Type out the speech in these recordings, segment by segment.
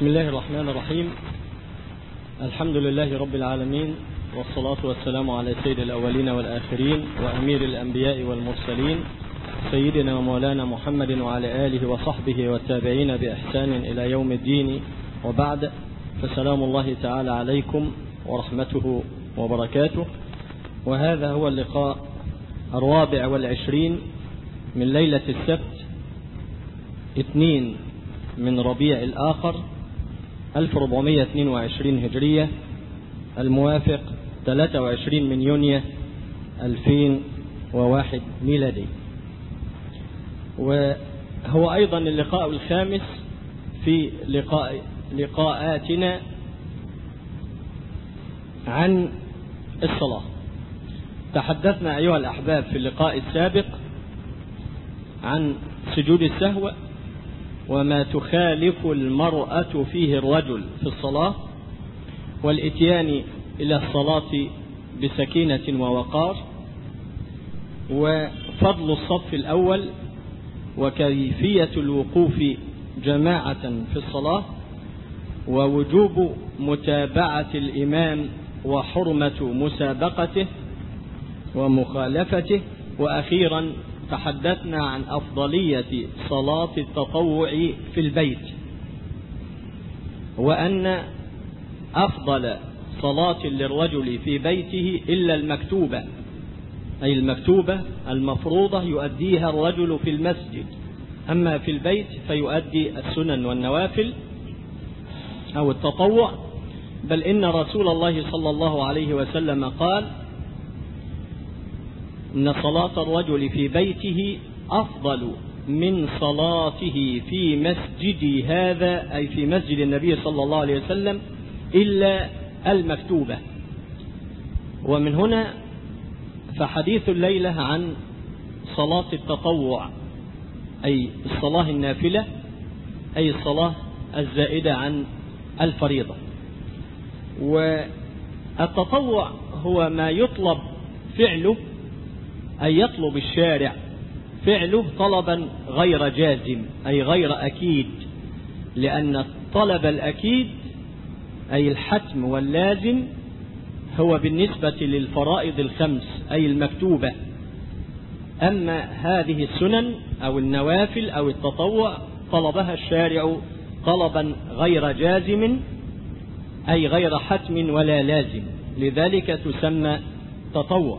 بسم الله الرحمن الرحيم الحمد لله رب العالمين والصلاة والسلام على سيد الأولين والآخرين وأمير الأنبياء والمرسلين سيدنا ومولانا محمد وعلى آله وصحبه والتابعين بإحسان إلى يوم الدين وبعد فسلام الله تعالى عليكم ورحمته وبركاته وهذا هو اللقاء الرابع والعشرين من ليلة السبت اثنين من ربيع الآخر 1422 هجرية الموافق 23 من يونيو 2001 ميلادي وهو أيضا اللقاء الخامس في لقاء لقاءاتنا عن الصلاة تحدثنا أيها الأحباب في اللقاء السابق عن سجود السهو وما تخالف المرأة فيه الرجل في الصلاة والإتيان إلى الصلاة بسكينة ووقار وفضل الصف الأول وكيفية الوقوف جماعة في الصلاة ووجوب متابعة الإمام وحرمة مسابقته ومخالفته وأخيرا تحدثنا عن أفضلية صلاة التطوع في البيت وأن أفضل صلاة للرجل في بيته إلا المكتوبة أي المكتوبة المفروضة يؤديها الرجل في المسجد أما في البيت فيؤدي السنن والنوافل أو التطوع بل إن رسول الله صلى الله عليه وسلم قال إن صلاة الرجل في بيته أفضل من صلاته في مسجد هذا أي في مسجد النبي صلى الله عليه وسلم إلا المكتوبة ومن هنا فحديث الليلة عن صلاة التطوع أي الصلاة النافلة أي الصلاة الزائدة عن الفريضة والتطوع هو ما يطلب فعله أي يطلب الشارع فعله طلبا غير جازم أي غير أكيد لأن الطلب الأكيد أي الحتم واللازم هو بالنسبة للفرائض الخمس أي المكتوبة أما هذه السنن أو النوافل أو التطوع طلبها الشارع طلبا غير جازم أي غير حتم ولا لازم لذلك تسمى تطوع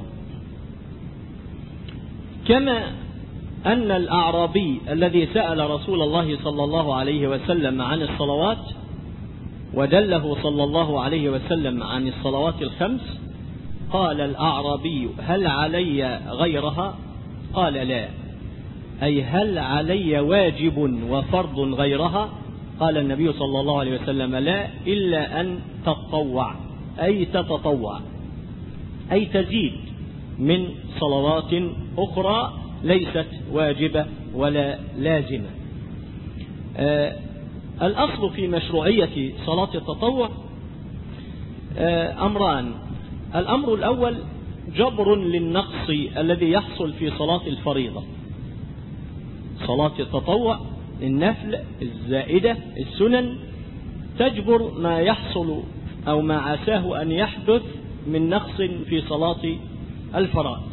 كما أن الأعرابي الذي سأل رسول الله صلى الله عليه وسلم عن الصلوات ودله صلى الله عليه وسلم عن الصلوات الخمس قال الأعرابي هل علي غيرها قال لا أي هل علي واجب وفرض غيرها قال النبي صلى الله عليه وسلم لا إلا أن تتطوع أي تتطوع أي تزيد من صلوات أخرى ليست واجبة ولا لازمة آه الأصل في مشروعية صلاة التطوع آه أمران الأمر الأول جبر للنقص الذي يحصل في صلاة الفريضة صلاة التطوع النفل الزائدة السنن تجبر ما يحصل أو ما عساه أن يحدث من نقص في صلاة الفرائض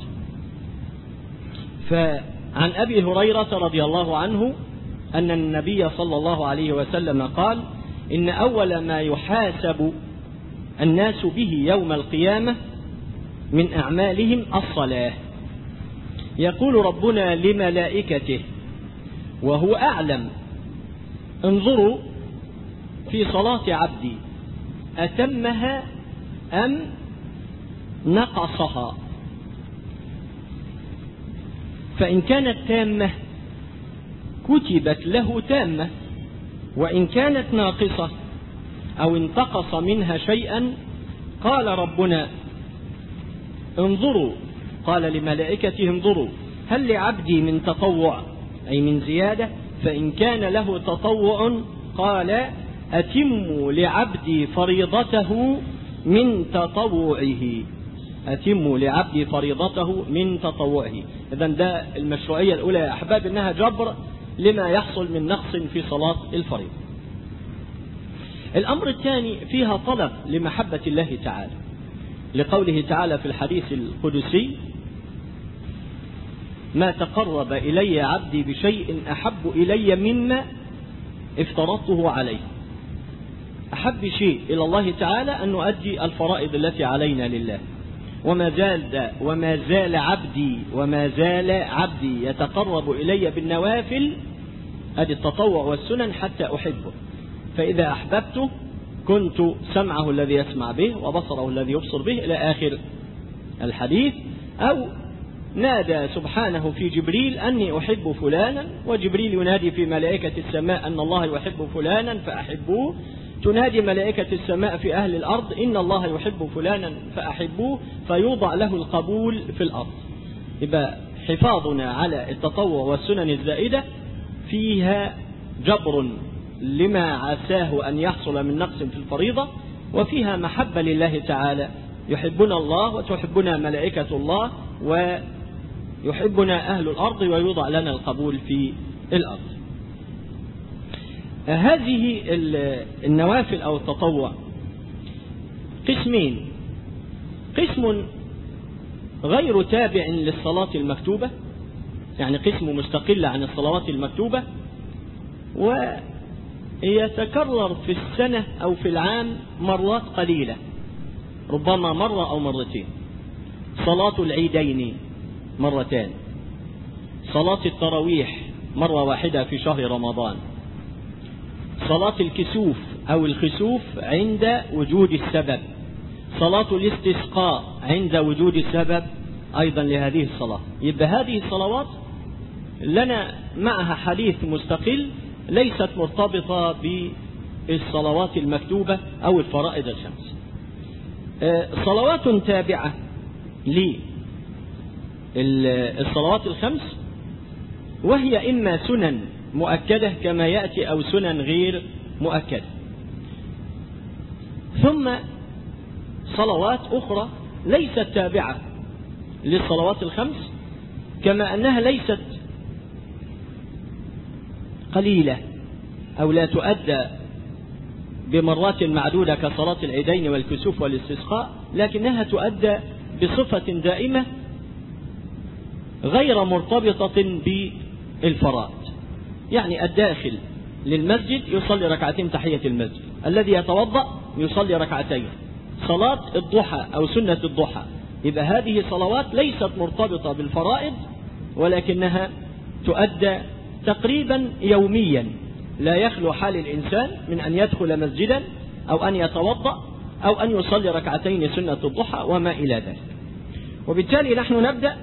فعن أبي هريرة رضي الله عنه أن النبي صلى الله عليه وسلم قال إن أول ما يحاسب الناس به يوم القيامة من أعمالهم الصلاة يقول ربنا لملائكته وهو أعلم انظروا في صلاة عبدي أتمها أم نقصها فإن كانت تامة كتبت له تامة وإن كانت ناقصة أو انتقص منها شيئا قال ربنا انظروا قال لملائكته انظروا هل لعبدي من تطوع أي من زيادة فإن كان له تطوع قال أتموا لعبدي فريضته من تطوعه أتموا لعبدي فريضته من تطوعه إذا ده المشروعية الأولى يا أحباب إنها جبر لما يحصل من نقص في صلاة الفريضة الأمر الثاني فيها طلب لمحبة الله تعالى لقوله تعالى في الحديث القدسي ما تقرب إلي عبدي بشيء أحب إلي مما افترضته عليه أحب شيء إلى الله تعالى أن نؤدي الفرائض التي علينا لله وما زال وما زال عبدي وما زال عبدي يتقرب إلي بالنوافل أدي التطوع والسنن حتى أحبه فإذا أحببته كنت سمعه الذي يسمع به وبصره الذي يبصر به إلى آخر الحديث أو نادى سبحانه في جبريل أني أحب فلانا وجبريل ينادي في ملائكة السماء أن الله يحب فلانا فأحبوه تنادي ملائكة السماء في أهل الأرض إن الله يحب فلانا فأحبوه فيوضع له القبول في الأرض يبقى حفاظنا على التطوع والسنن الزائدة فيها جبر لما عساه أن يحصل من نقص في الفريضة وفيها محبة لله تعالى يحبنا الله وتحبنا ملائكة الله ويحبنا أهل الأرض ويوضع لنا القبول في الأرض هذه النوافل أو التطوع قسمين قسم غير تابع للصلاة المكتوبة يعني قسم مستقل عن الصلوات المكتوبة ويتكرر في السنة أو في العام مرات قليلة ربما مرة أو مرتين صلاة العيدين مرتان صلاة التراويح مرة واحدة في شهر رمضان صلاة الكسوف أو الخسوف عند وجود السبب صلاة الاستسقاء عند وجود السبب أيضا لهذه الصلاة يبقى هذه الصلوات لنا معها حديث مستقل ليست مرتبطة بالصلوات المكتوبة أو الفرائض الخمس صلوات تابعة للصلوات الخمس وهي إما سنن مؤكدة كما يأتي أو سنن غير مؤكدة ثم صلوات أخرى ليست تابعة للصلوات الخمس كما أنها ليست قليلة أو لا تؤدى بمرات معدودة كصلاة العيدين والكسوف والاستسقاء لكنها تؤدى بصفة دائمة غير مرتبطة بالفرائض يعني الداخل للمسجد يصلي ركعتين تحية المسجد الذي يتوضأ يصلي ركعتين صلاة الضحى أو سنة الضحى يبقى هذه صلوات ليست مرتبطة بالفرائض ولكنها تؤدى تقريبا يوميا لا يخلو حال الإنسان من أن يدخل مسجدا أو أن يتوضأ أو أن يصلي ركعتين سنة الضحى وما إلى ذلك وبالتالي نحن نبدأ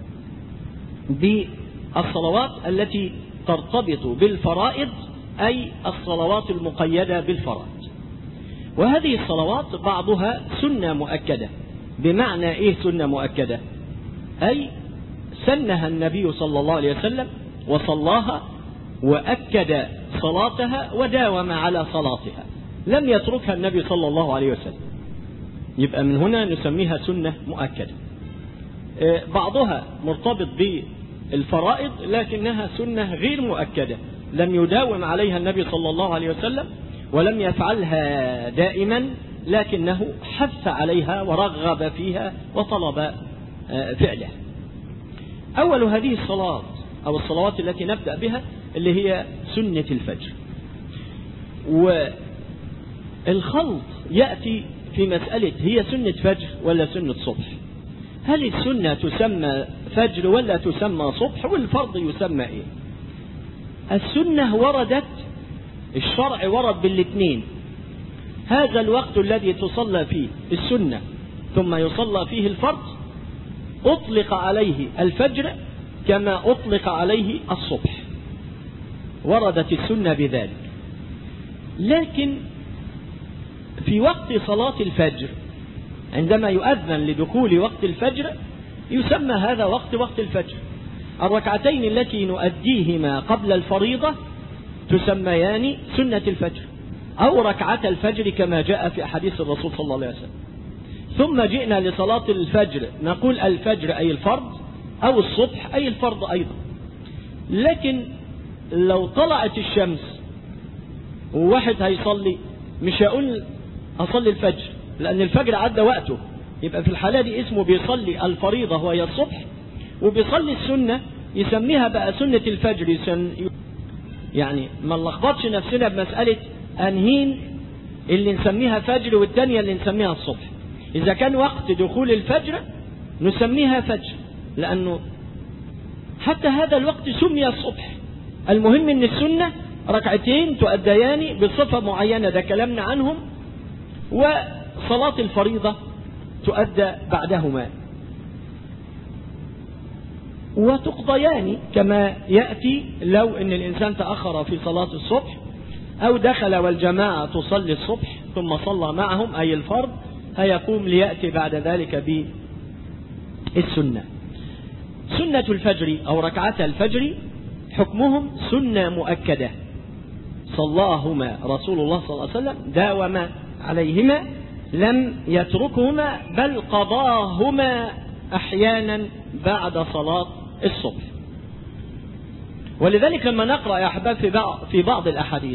بالصلوات التي ترتبط بالفرائض أي الصلوات المقيدة بالفرائض وهذه الصلوات بعضها سنة مؤكدة بمعنى إيه سنة مؤكدة أي سنها النبي صلى الله عليه وسلم وصلاها وأكد صلاتها وداوم على صلاتها لم يتركها النبي صلى الله عليه وسلم يبقى من هنا نسميها سنة مؤكدة بعضها مرتبط بالفرائض لكنها سنة غير مؤكدة لم يداوم عليها النبي صلى الله عليه وسلم ولم يفعلها دائما لكنه حث عليها ورغب فيها وطلب فعلها أول هذه الصلاة أو الصلوات التي نبدأ بها اللي هي سنة الفجر والخلط يأتي في مسألة هي سنة فجر ولا سنة صبح هل السنة تسمى فجر ولا تسمى صبح والفرض يسمى ايه السنة وردت الشرع ورد بالاثنين هذا الوقت الذي تصلى فيه السنة ثم يصلى فيه الفرض أطلق عليه الفجر كما أطلق عليه الصبح وردت السنة بذلك لكن في وقت صلاة الفجر عندما يؤذن لدخول وقت الفجر يسمى هذا وقت وقت الفجر الركعتين التي نؤديهما قبل الفريضة تسميان سنة الفجر أو ركعة الفجر كما جاء في أحاديث الرسول صلى الله عليه وسلم ثم جئنا لصلاة الفجر نقول الفجر أي الفرض أو الصبح أي الفرض أيضا لكن لو طلعت الشمس وواحد هيصلي مش هقول أصلي الفجر لأن الفجر عدى وقته يبقى في الحالة دي اسمه بيصلي الفريضة وهي الصبح وبيصلي السنة يسميها بقى سنة الفجر يسن يعني ما نلخبطش نفسنا بمسألة أنهين اللي نسميها فجر والتانية اللي نسميها الصبح إذا كان وقت دخول الفجر نسميها فجر لأنه حتى هذا الوقت سمي الصبح المهم ان السنة ركعتين تؤديان بصفة معينة ده كلامنا عنهم وصلاة الفريضة تؤدى بعدهما وتقضيان كما يأتي لو ان الانسان تأخر في صلاة الصبح او دخل والجماعة تصلي الصبح ثم صلى معهم اي الفرض هيقوم ليأتي بعد ذلك بالسنة سنة الفجر او ركعتا الفجر حكمهم سنة مؤكدة صلاهما رسول الله صلى الله عليه وسلم داوم عليهما لم يتركهما بل قضاهما احيانا بعد صلاة الصبح ولذلك لما نقرأ يا أحباب في بعض, في بعض الأحاديث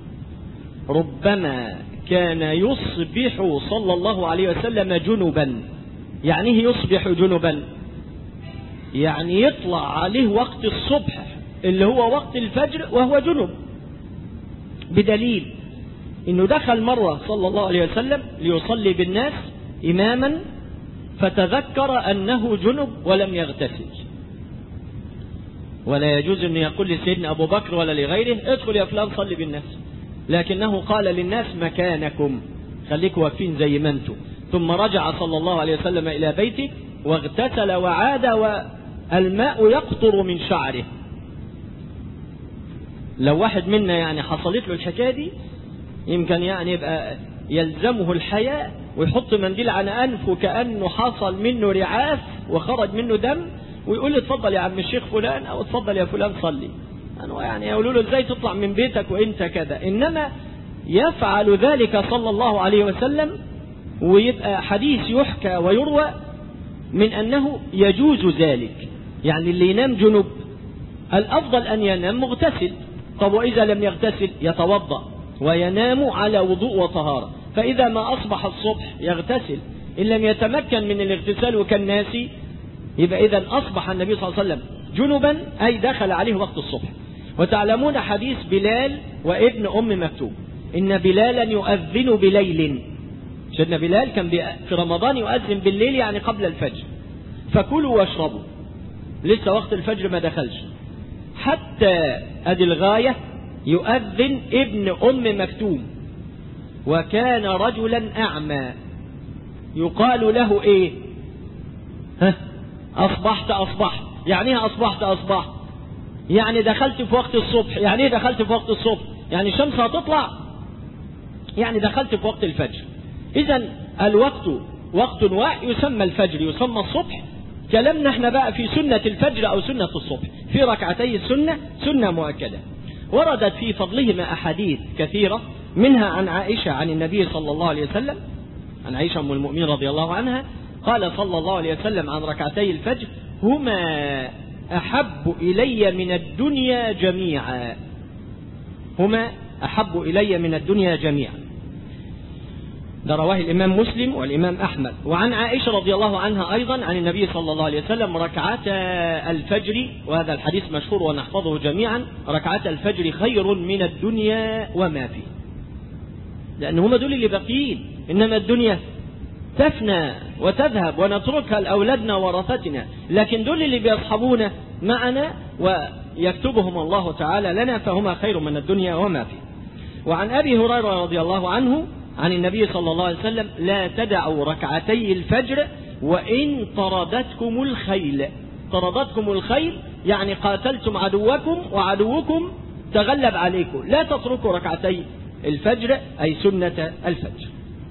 ربما كان يصبح صلى الله عليه وسلم جنبا يعني ايه يصبح جنبا يعني يطلع عليه وقت الصبح اللي هو وقت الفجر وهو جنب بدليل انه دخل مرة صلى الله عليه وسلم ليصلي بالناس اماما فتذكر انه جنب ولم يغتسل ولا يجوز أن يقول لسيدنا أبو بكر ولا لغيره ادخل يا فلان صلي بالناس لكنه قال للناس مكانكم خليكم واقفين زي ما انتم ثم رجع صلى الله عليه وسلم إلى بيته واغتسل وعاد والماء يقطر من شعره لو واحد منا يعني حصلت له الحكاية دي يمكن يعني يبقى يلزمه الحياء ويحط منديل على أنفه كأنه حصل منه رعاف وخرج منه دم ويقول لي اتفضل يا عم الشيخ فلان او اتفضل يا فلان صلي أنا يعني يقولوا له ازاي تطلع من بيتك وانت كذا انما يفعل ذلك صلى الله عليه وسلم ويبقى حديث يحكى ويروى من انه يجوز ذلك يعني اللي ينام جنب الافضل ان ينام مغتسل طب واذا لم يغتسل يتوضا وينام على وضوء وطهاره فاذا ما اصبح الصبح يغتسل ان لم يتمكن من الاغتسال وكالناس يبقى إذا أصبح النبي صلى الله عليه وسلم جنبا أي دخل عليه وقت الصبح وتعلمون حديث بلال وابن أم مكتوم إن بلالا يؤذن بليل سيدنا بلال كان في رمضان يؤذن بالليل يعني قبل الفجر فكلوا واشربوا لسه وقت الفجر ما دخلش حتى أدي الغاية يؤذن ابن أم مكتوم وكان رجلا أعمى يقال له إيه ها أصبحت أصبحت يعني ايه أصبحت أصبحت يعني دخلت في وقت الصبح يعني ايه دخلت في وقت الصبح يعني الشمس هتطلع يعني دخلت في وقت الفجر إذا الوقت وقت واحد يسمى الفجر يسمى الصبح كلامنا احنا بقى في سنة الفجر أو سنة الصبح في ركعتي السنة سنة مؤكدة وردت في فضلهما أحاديث كثيرة منها عن عائشة عن النبي صلى الله عليه وسلم عن عائشة أم المؤمنين رضي الله عنها قال صلى الله عليه وسلم عن ركعتي الفجر هما أحب إلي من الدنيا جميعا هما أحب إلي من الدنيا جميعا ده رواه الإمام مسلم والإمام أحمد وعن عائشة رضي الله عنها أيضا عن النبي صلى الله عليه وسلم ركعتا الفجر وهذا الحديث مشهور ونحفظه جميعا ركعتا الفجر خير من الدنيا وما فيه لأن هم دول اللي باقيين إنما الدنيا تفنى وتذهب ونتركها لأولادنا ورثتنا لكن دول اللي بيصحبونا معنا ويكتبهم الله تعالى لنا فهما خير من الدنيا وما فيه وعن أبي هريرة رضي الله عنه عن النبي صلى الله عليه وسلم لا تدعوا ركعتي الفجر وإن طردتكم الخيل طردتكم الخيل يعني قاتلتم عدوكم وعدوكم تغلب عليكم لا تتركوا ركعتي الفجر أي سنة الفجر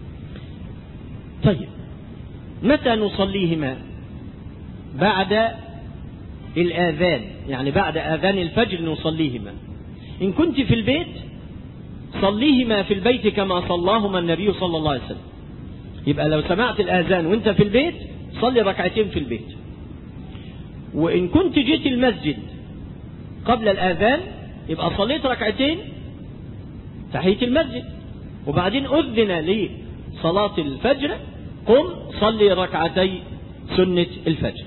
طيب متى نصليهما بعد الآذان يعني بعد آذان الفجر نصليهما إن كنت في البيت صليهما في البيت كما صلاهما النبي صلى الله عليه وسلم يبقى لو سمعت الآذان وانت في البيت صلي ركعتين في البيت وإن كنت جيت المسجد قبل الآذان يبقى صليت ركعتين تحية المسجد وبعدين أذن لصلاة الفجر قم صلي ركعتي سنة الفجر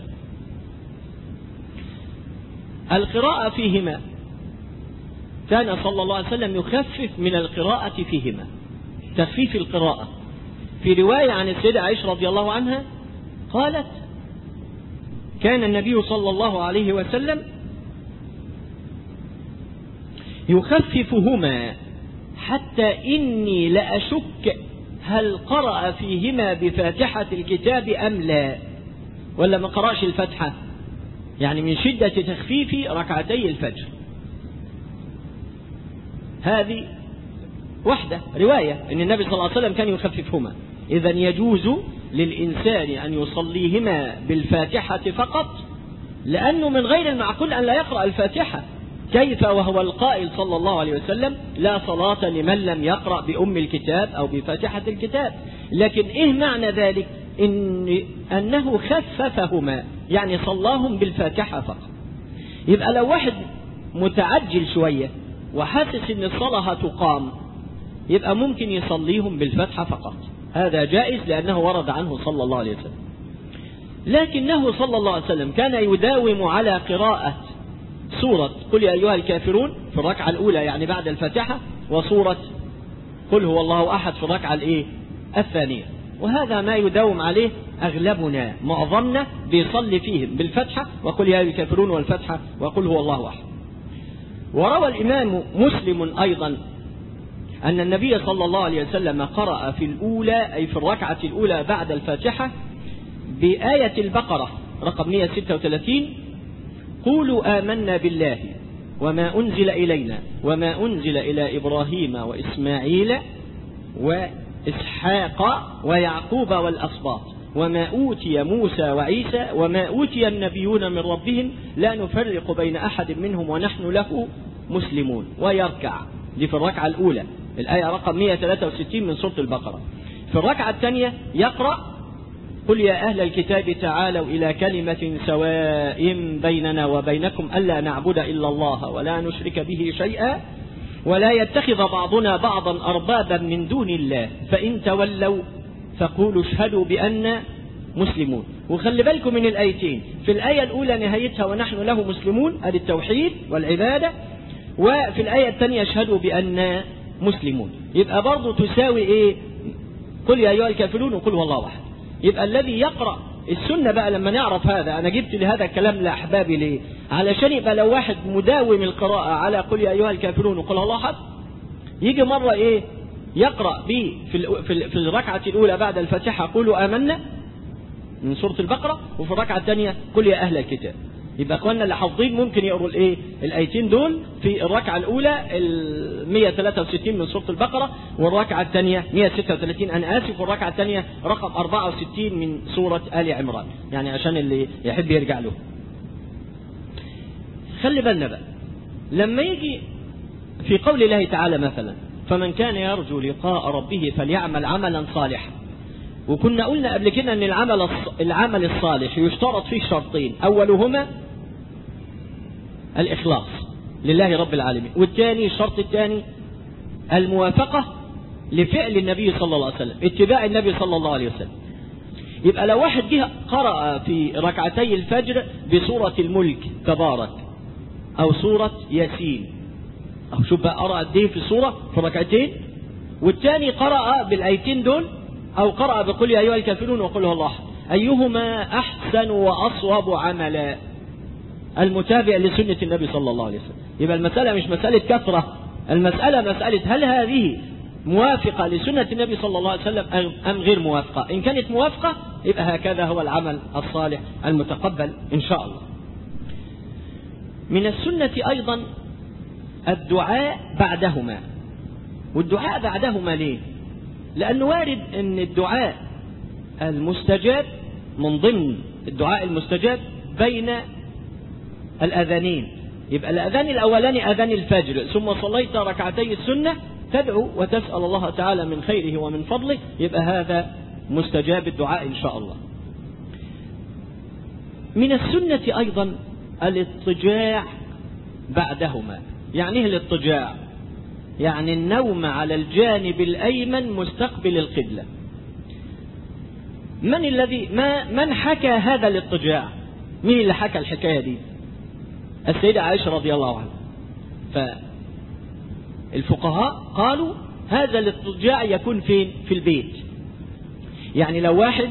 القراءة فيهما كان صلى الله عليه وسلم يخفف من القراءة فيهما تخفيف القراءة في رواية عن السيدة عائشة رضي الله عنها قالت كان النبي صلى الله عليه وسلم يخففهما حتى إني لأشك هل قرأ فيهما بفاتحة الكتاب أم لا ولا ما قرأش الفتحة يعني من شدة تخفيف ركعتي الفجر هذه وحدة رواية أن النبي صلى الله عليه وسلم كان يخففهما إذا يجوز للإنسان أن يصليهما بالفاتحة فقط لأنه من غير المعقول أن لا يقرأ الفاتحة كيف وهو القائل صلى الله عليه وسلم لا صلاة لمن لم يقرأ بأم الكتاب أو بفاتحة الكتاب لكن إيه معنى ذلك إن أنه خففهما يعني صلاهم بالفاتحة فقط يبقى لو واحد متعجل شوية وحاسس ان الصلاة هتقام يبقى ممكن يصليهم بالفتحة فقط هذا جائز لأنه ورد عنه صلى الله عليه وسلم لكنه صلى الله عليه وسلم كان يداوم على قراءة سورة قل يا أيها الكافرون في الركعة الأولى يعني بعد الفاتحة وسورة قل هو الله أحد في الركعة الإيه الثانية وهذا ما يداوم عليه أغلبنا معظمنا بيصلي فيهم بالفتحة وقل يا أيها الكافرون والفتحة وقل هو الله أحد وروى الإمام مسلم أيضا أن النبي صلى الله عليه وسلم قرأ في الأولى أي في الركعة الأولى بعد الفاتحة بآية البقرة رقم 136 قولوا آمنا بالله وما أنزل إلينا وما أنزل إلى إبراهيم وإسماعيل وإسحاق ويعقوب والأسباط وما أوتي موسى وعيسى وما أوتي النبيون من ربهم لا نفرق بين أحد منهم ونحن له مسلمون ويركع دي في الركعة الأولى الآية رقم 163 من سورة البقرة في الركعة الثانية يقرأ قل يا أهل الكتاب تعالوا إلى كلمة سواء بيننا وبينكم ألا نعبد إلا الله ولا نشرك به شيئا ولا يتخذ بعضنا بعضا أربابا من دون الله فإن تولوا فقولوا اشهدوا بأن مسلمون وخلي بالكم من الآيتين في الآية الأولى نهايتها ونحن له مسلمون هذه التوحيد والعبادة وفي الآية الثانية اشهدوا بأن مسلمون يبقى برضه تساوي ايه قل يا أيها الكافرون وقل هو الله أحد يبقى الذي يقرأ السنة بقى لما نعرف هذا أنا جبت لهذا الكلام لأحبابي ليه علشان يبقى لو واحد مداوم القراءة على قل يا أيها الكافرون وقل الله أحد يجي مرة إيه يقرأ به في في الركعة الأولى بعد الفاتحة قولوا آمنا من سورة البقرة وفي الركعة الثانية قل يا أهل الكتاب يبقى اخواننا اللي حافظين ممكن يقروا الايه الايتين دول في الركعه الاولى ال 163 من سوره البقره والركعه الثانيه 136 انا اسف والركعه الثانيه رقم 64 من سوره ال عمران يعني عشان اللي يحب يرجع له خلي بالنا بقى لما يجي في قول الله تعالى مثلا فمن كان يرجو لقاء ربه فليعمل عملا صالحا وكنا قلنا قبل كده ان العمل العمل الصالح يشترط فيه شرطين اولهما الإخلاص لله رب العالمين والثاني الشرط الثاني الموافقة لفعل النبي صلى الله عليه وسلم اتباع النبي صلى الله عليه وسلم يبقى لو واحد جه قرأ في ركعتي الفجر بسورة الملك تبارك أو سورة ياسين أو شوف بقى قرأ قد إيه في السورة في ركعتين والثاني قرأ بالآيتين دول أو قرأ بقول يا أيها الكافرون وقل هو الله أيهما أحسن وأصوب عملا المتابع لسنة النبي صلى الله عليه وسلم يبقى المسألة مش مسألة كثرة المسألة مسألة هل هذه موافقة لسنة النبي صلى الله عليه وسلم أم غير موافقة إن كانت موافقة يبقى هكذا هو العمل الصالح المتقبل إن شاء الله من السنة أيضا الدعاء بعدهما والدعاء بعدهما ليه لأنه وارد أن الدعاء المستجاب من ضمن الدعاء المستجاب بين الأذانين يبقى الأذان الأولاني أذان الفجر ثم صليت ركعتي السنة تدعو وتسأل الله تعالى من خيره ومن فضله يبقى هذا مستجاب الدعاء إن شاء الله من السنة أيضا الاضطجاع بعدهما يعني ايه الاضطجاع يعني النوم على الجانب الأيمن مستقبل القبلة من الذي ما من حكى هذا الاضطجاع مين اللي حكى الحكاية دي السيدة عائشة رضي الله عنها فالفقهاء قالوا هذا الاضطجاع يكون فين في البيت يعني لو واحد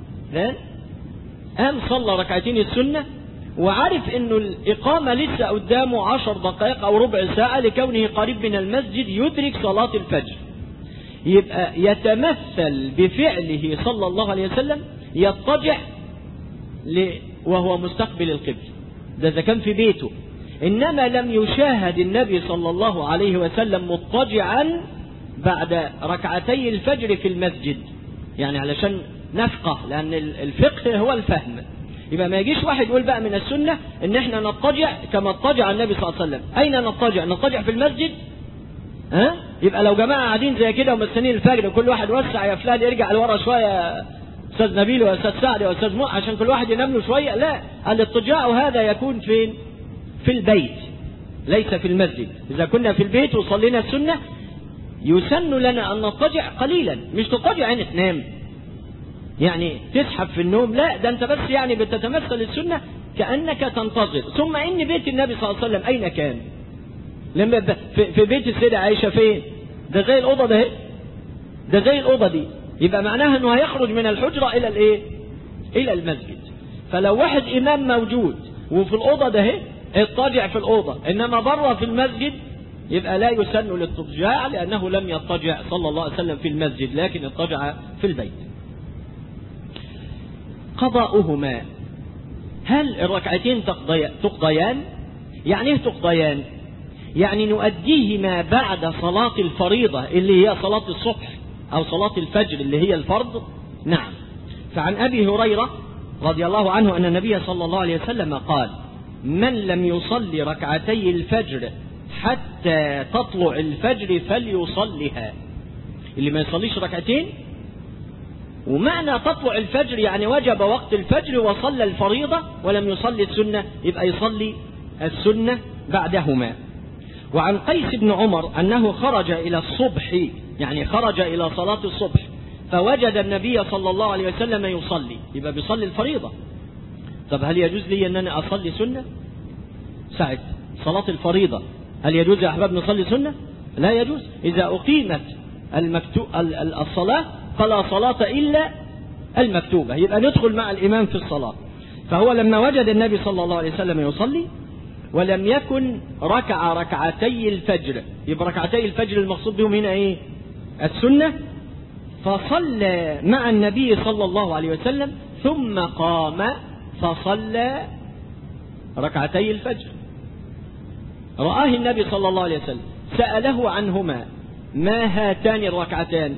قام صلى ركعتين السنة وعارف انه الاقامة لسه قدامه عشر دقائق او ربع ساعة لكونه قريب من المسجد يدرك صلاة الفجر يبقى يتمثل بفعله صلى الله عليه وسلم يضطجع وهو مستقبل القبل ده اذا كان في بيته انما لم يشاهد النبي صلى الله عليه وسلم مضطجعا بعد ركعتي الفجر في المسجد يعني علشان نفقه لان الفقه هو الفهم يبقى ما يجيش واحد يقول بقى من السنة ان احنا نضطجع كما اضطجع النبي صلى الله عليه وسلم اين نضطجع نضطجع في المسجد ها يبقى لو جماعة قاعدين زي كده ومستنيين الفجر وكل واحد وسع يا فلان يرجع لورا شوية استاذ نبيل واستاذ سعد واستاذ مؤ عشان كل واحد ينام له شوية لا الاضطجاع هذا يكون فين في البيت ليس في المسجد اذا كنا في البيت وصلينا السنة يسن لنا ان نضطجع قليلا مش تضطجع عين تنام يعني تسحب في النوم لا ده انت بس يعني بتتمثل السنة كأنك تنتظر ثم ان بيت النبي صلى الله عليه وسلم اين كان لما في بيت السيدة عائشة فين ده زي الأوضة ده ده زي الأوضة دي يبقى معناها انه هيخرج من الحجرة الى الايه الى المسجد فلو واحد امام موجود وفي الأوضة ده اضطجع في الأوضة انما بره في المسجد يبقى لا يسن للاضطجاع لأنه لم يضطجع صلى الله عليه وسلم في المسجد لكن اضطجع في البيت قضاؤهما هل الركعتين تقضيان يعني ايه تقضيان يعني نؤديهما بعد صلاة الفريضة اللي هي صلاة الصبح أو صلاة الفجر اللي هي الفرض نعم فعن أبي هريرة رضي الله عنه أن النبي صلى الله عليه وسلم قال من لم يصلي ركعتي الفجر حتى تطلع الفجر فليصلها اللي ما يصليش ركعتين ومعنى تطلع الفجر يعني وجب وقت الفجر وصلى الفريضة ولم يصلي السنة يبقى يصلي السنة بعدهما وعن قيس بن عمر أنه خرج إلى الصبح يعني خرج إلى صلاة الصبح فوجد النبي صلى الله عليه وسلم يصلي يبقى بيصلي الفريضة طب هل يجوز لي أن أنا أصلي سنة سعد صلاة الفريضة هل يجوز يا أحباب نصلي سنة لا يجوز إذا أقيمت المكتو... الصلاة فلا صلاة إلا المكتوبة يبقى ندخل مع الإمام في الصلاة فهو لما وجد النبي صلى الله عليه وسلم يصلي ولم يكن ركع ركعتي الفجر يبقى ركعتي الفجر المقصود بهم هنا ايه السنة فصلى مع النبي صلى الله عليه وسلم ثم قام فصلى ركعتي الفجر رآه النبي صلى الله عليه وسلم سأله عنهما ما هاتان الركعتان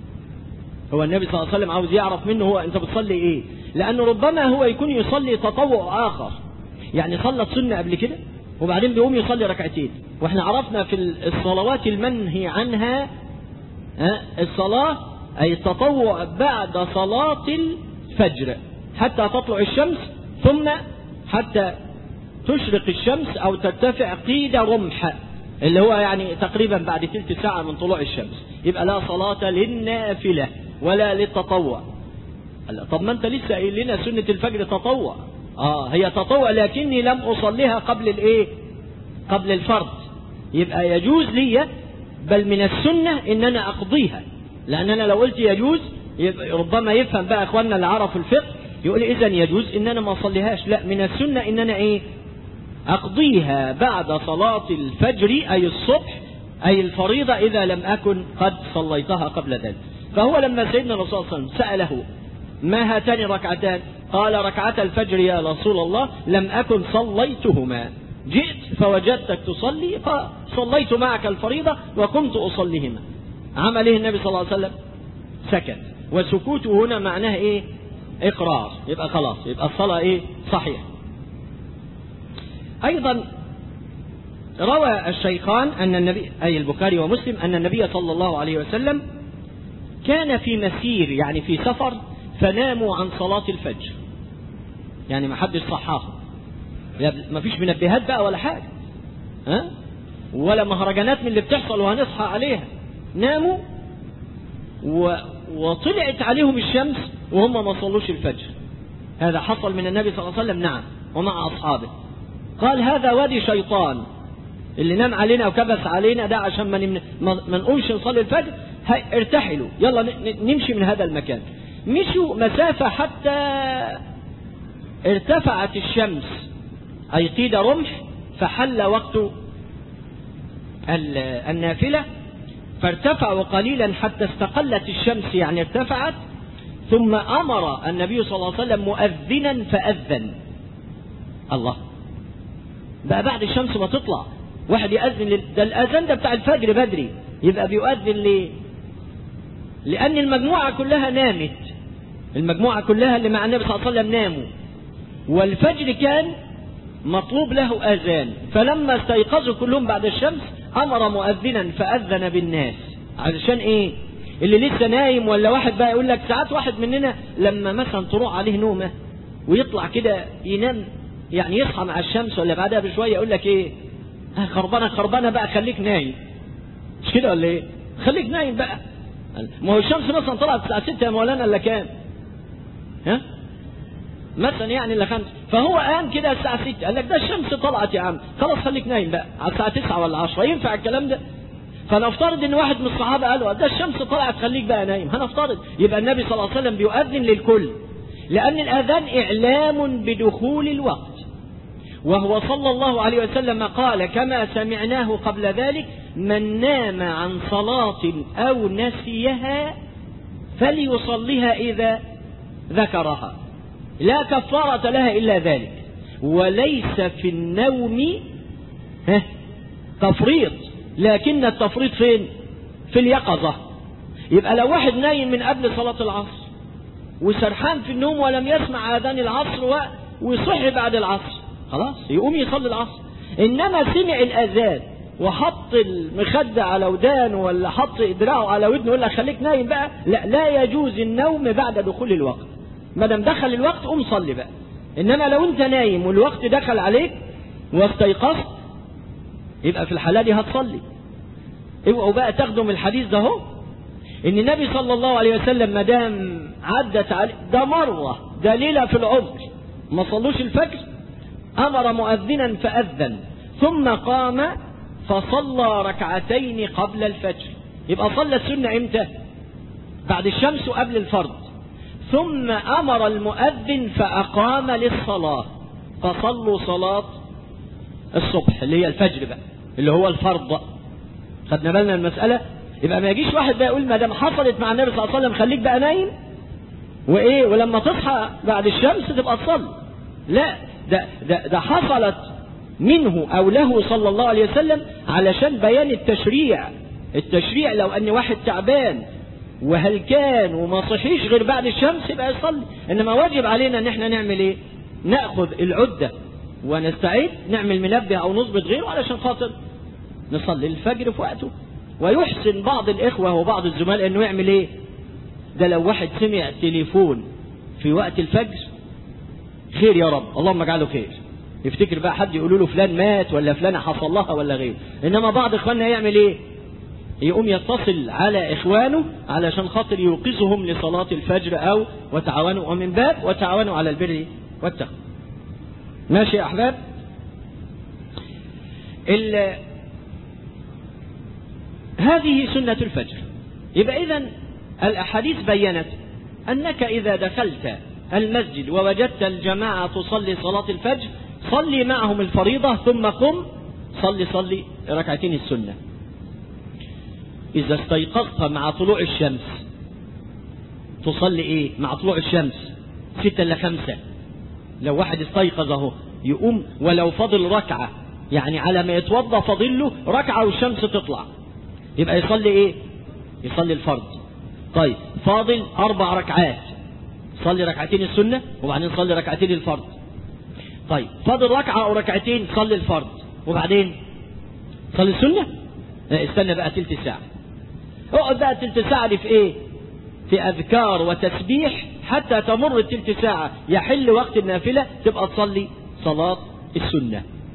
هو النبي صلى الله عليه وسلم عاوز يعرف منه هو انت بتصلي ايه لانه ربما هو يكون يصلي تطوع اخر يعني صلى السنة قبل كده وبعدين بيقوم يصلي ركعتين واحنا عرفنا في الصلوات المنهي عنها الصلاة أي التطوع بعد صلاة الفجر حتى تطلع الشمس ثم حتى تشرق الشمس أو ترتفع قيد رمح اللي هو يعني تقريبا بعد ثلث ساعة من طلوع الشمس يبقى لا صلاة للنافلة ولا للتطوع طب ما انت لسه قايل لنا سنة الفجر تطوع اه هي تطوع لكني لم اصليها قبل الايه قبل الفرض يبقى يجوز لي بل من السنة ان انا اقضيها لان انا لو قلت يجوز ربما يفهم بقى اخواننا اللي عرفوا الفقه يقول اذا يجوز ان انا ما اصليهاش لا من السنة ان انا ايه اقضيها بعد صلاة الفجر اي الصبح اي الفريضة اذا لم اكن قد صليتها قبل ذلك فهو لما سيدنا الرسول صلى الله عليه وسلم سأله ما هاتان ركعتان قال ركعة الفجر يا رسول الله لم أكن صليتهما جئت فوجدتك تصلي فصليت معك الفريضة وكنت أصليهما عمل ايه النبي صلى الله عليه وسلم سكت وسكوته هنا معناه ايه اقرار يبقى خلاص يبقى الصلاة ايه صحيح ايضا روى الشيخان ان النبي اي البخاري ومسلم ان النبي صلى الله عليه وسلم كان في مسير يعني في سفر فناموا عن صلاة الفجر يعني ما حدش صحاهم ما فيش منبهات بقى ولا حاجة ها ولا مهرجانات من اللي بتحصل وهنصحى عليها ناموا و... وطلعت عليهم الشمس وهم ما صلوش الفجر هذا حصل من النبي صلى الله عليه وسلم نعم ومع أصحابه قال هذا وادي شيطان اللي نام علينا وكبس علينا ده عشان ما, نم... ما نقومش نصلي الفجر ارتحلوا يلا نمشي من هذا المكان مشوا مسافة حتى ارتفعت الشمس أي قيد رمح فحل وقت النافلة فارتفعوا قليلا حتى استقلت الشمس يعني ارتفعت ثم أمر النبي صلى الله عليه وسلم مؤذنا فأذن الله بقى بعد الشمس ما تطلع واحد يأذن ده الأذان ده بتاع الفجر بدري يبقى بيؤذن ليه لأن المجموعة كلها نامت المجموعة كلها اللي مع النبي صلى الله عليه وسلم ناموا والفجر كان مطلوب له أذان فلما استيقظوا كلهم بعد الشمس أمر مؤذنا فأذن بالناس علشان إيه اللي لسه نايم ولا واحد بقى يقول لك ساعات واحد مننا لما مثلا تروح عليه نومه ويطلع كده ينام يعني يصحى مع الشمس ولا بعدها بشويه يقول لك ايه آه خربانه خربانه بقى خليك نايم مش كده ولا ايه خليك نايم بقى ما هو الشمس مثلا طلعت الساعه 6 يا مولانا الا كام ها مثلا يعني الا خمسة فهو قام كده الساعة 6 قال لك ده الشمس طلعت يا عم خلاص خليك نايم بقى على الساعة 9 ولا 10 ينفع الكلام ده فنفترض ان واحد من الصحابة قالوا ده الشمس طلعت خليك بقى نايم هنفترض يبقى النبي صلى الله عليه وسلم بيؤذن للكل لأن الأذان إعلام بدخول الوقت وهو صلى الله عليه وسلم قال كما سمعناه قبل ذلك من نام عن صلاة أو نسيها فليصليها إذا ذكرها لا كفارة لها إلا ذلك وليس في النوم تفريط لكن التفريط فين في اليقظة يبقى لو واحد نايم من قبل صلاة العصر وسرحان في النوم ولم يسمع آذان العصر و... وصحي بعد العصر خلاص يقوم يصلي العصر إنما سمع الأذان وحط المخدة على ودانه ولا حط إدراعه على ودنه يقول لك خليك نايم بقى لا لا يجوز النوم بعد دخول الوقت ما دام دخل الوقت قوم صلي بقى انما لو انت نايم والوقت دخل عليك واستيقظت يبقى في الحالة دي هتصلي اوعوا بقى تاخدوا من الحديث ده اهو ان النبي صلى الله عليه وسلم ما دام عدت عليه ده مرة ده ليلة في العمر ما صلوش الفجر امر مؤذنا فاذن ثم قام فصلى ركعتين قبل الفجر يبقى صلى السنة امتى بعد الشمس وقبل الفرض ثم أمر المؤذن فأقام للصلاة فصلوا صلاة الصبح اللي هي الفجر بقى اللي هو الفرض خدنا بالنا المسألة يبقى ما يجيش واحد بقى يقول ما دام حصلت مع النبي صلى الله عليه وسلم خليك بقى نايم وايه ولما تصحى بعد الشمس تبقى تصلي لا ده ده ده حصلت منه او له صلى الله عليه وسلم علشان بيان التشريع التشريع لو ان واحد تعبان وهل كان وما صحيش غير بعد الشمس يبقى يصلي انما واجب علينا ان احنا نعمل ايه ناخذ العده ونستعد نعمل منبه او نظبط غيره علشان خاطر نصلي الفجر في وقته ويحسن بعض الاخوه وبعض الزملاء انه يعمل ايه ده لو واحد سمع تليفون في وقت الفجر خير يا رب اللهم اجعله خير يفتكر بقى حد يقول له فلان مات ولا فلانة حصل لها ولا غيره انما بعض اخواننا يعمل ايه يقوم يتصل على إخوانه علشان خاطر يوقظهم لصلاة الفجر أو وتعاونوا ومن باب وتعاونوا على البر والتقوى ماشي يا أحباب هذه سنة الفجر يبقى إذا الأحاديث بينت أنك إذا دخلت المسجد ووجدت الجماعة تصلي صلاة الفجر صلي معهم الفريضة ثم قم صلي صلي ركعتين السنة إذا استيقظت مع طلوع الشمس تصلي إيه مع طلوع الشمس ستة إلا خمسة لو واحد استيقظ اهو يقوم ولو فضل ركعة يعني على ما يتوضى فاضل له ركعة والشمس تطلع يبقى يصلي إيه يصلي الفرض طيب فاضل أربع ركعات صلي ركعتين السنة وبعدين صلي ركعتين الفرض طيب فاضل ركعة أو ركعتين صلي الفرض وبعدين صلي السنة لا استنى بقى تلت ساعة اقعد بقى تلت ساعة دي في ايه في اذكار وتسبيح حتى تمر التلت ساعة يحل وقت النافلة تبقى تصلي صلاة السنة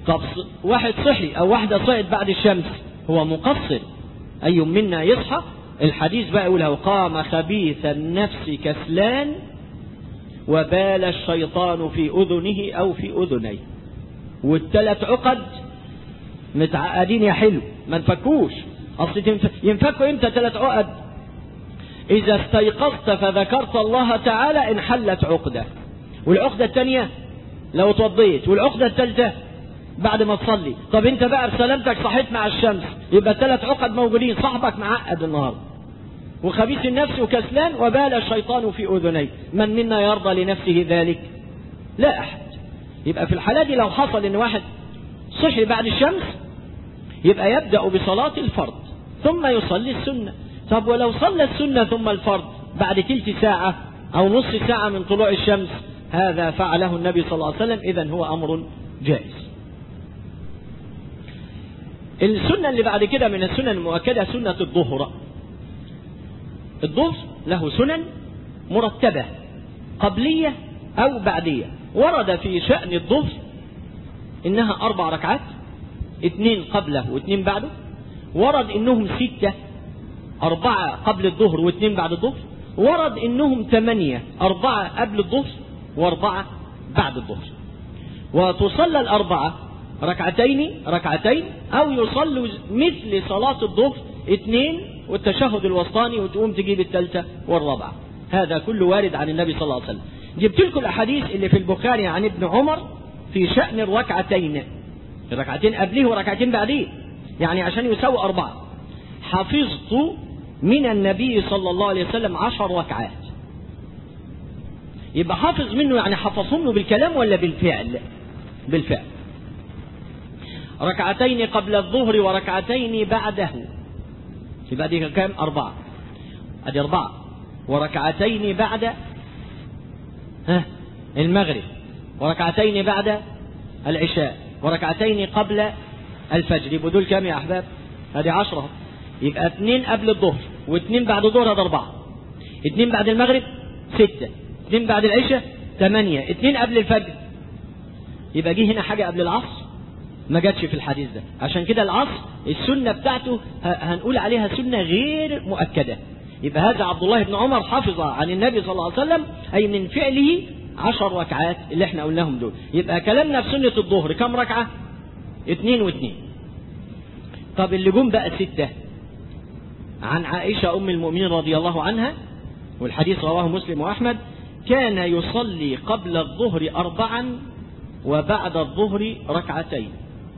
طب واحد صحي او واحدة صعد بعد الشمس هو مقصر اي منا يصحى الحديث بقى يقول قام خبيث النفس كسلان وبال الشيطان في اذنه او في اذنيه والثلاث عقد متعقدين يا حلو ما نفكوش اصل ينفكوا امتى ثلاث عقد اذا استيقظت فذكرت الله تعالى انحلت عقده والعقده الثانيه لو توضيت والعقده الثالثه بعد ما تصلي طب انت بقى بسلامتك صحيت مع الشمس يبقى ثلاث عقد موجودين صاحبك معقد النهارده وخبيث النفس وكسلان وبال الشيطان في اذنيه من منا يرضى لنفسه ذلك لا احد يبقى في الحالة دي لو حصل ان واحد صحي بعد الشمس يبقى يبدأ بصلاة الفرض ثم يصلي السنة طب ولو صلى السنة ثم الفرض بعد تلت ساعة او نصف ساعة من طلوع الشمس هذا فعله النبي صلى الله عليه وسلم اذا هو امر جائز السنة اللي بعد كده من السنن المؤكدة سنة الظهر الظهر له سنن مرتبة قبلية أو بعدية ورد في شأن الظهر إنها أربع ركعات اثنين قبله واثنين بعده ورد إنهم ستة أربعة قبل الظهر واثنين بعد الظهر ورد إنهم ثمانية أربعة قبل الظهر وأربعة بعد الظهر وتصلى الأربعة ركعتين ركعتين أو يصلوا مثل صلاة الظهر اثنين والتشهد الوسطاني وتقوم تجيب الثالثة والرابعة هذا كله وارد عن النبي صلى الله عليه وسلم جبت لكم الأحاديث اللي في البخاري عن ابن عمر في شأن الركعتين الركعتين قبليه وركعتين بعديه يعني عشان يساوي أربعة حفظت من النبي صلى الله عليه وسلم عشر ركعات يبقى حافظ منه يعني حفظهم له بالكلام ولا بالفعل بالفعل ركعتين قبل الظهر وركعتين بعده يبقى دي كام أربعة أدي أربعة وركعتين بعد ها المغرب وركعتين بعد العشاء وركعتين قبل الفجر يبقوا دول كام يا أحباب هذه عشرة يبقى اثنين قبل الظهر واثنين بعد الظهر هذا أربعة اثنين بعد المغرب ستة اثنين بعد العشاء ثمانية اثنين قبل الفجر يبقى جه هنا حاجة قبل العصر ما جاتش في الحديث ده عشان كده العصر السنة بتاعته هنقول عليها سنة غير مؤكدة يبقى هذا عبد الله بن عمر حفظ عن النبي صلى الله عليه وسلم أي من فعله عشر ركعات اللي احنا قلناهم دول يبقى كلامنا في سنة الظهر كم ركعة اثنين واثنين طب اللي جم بقى ستة عن عائشة أم المؤمنين رضي الله عنها والحديث رواه مسلم وأحمد كان يصلي قبل الظهر أربعا وبعد الظهر ركعتين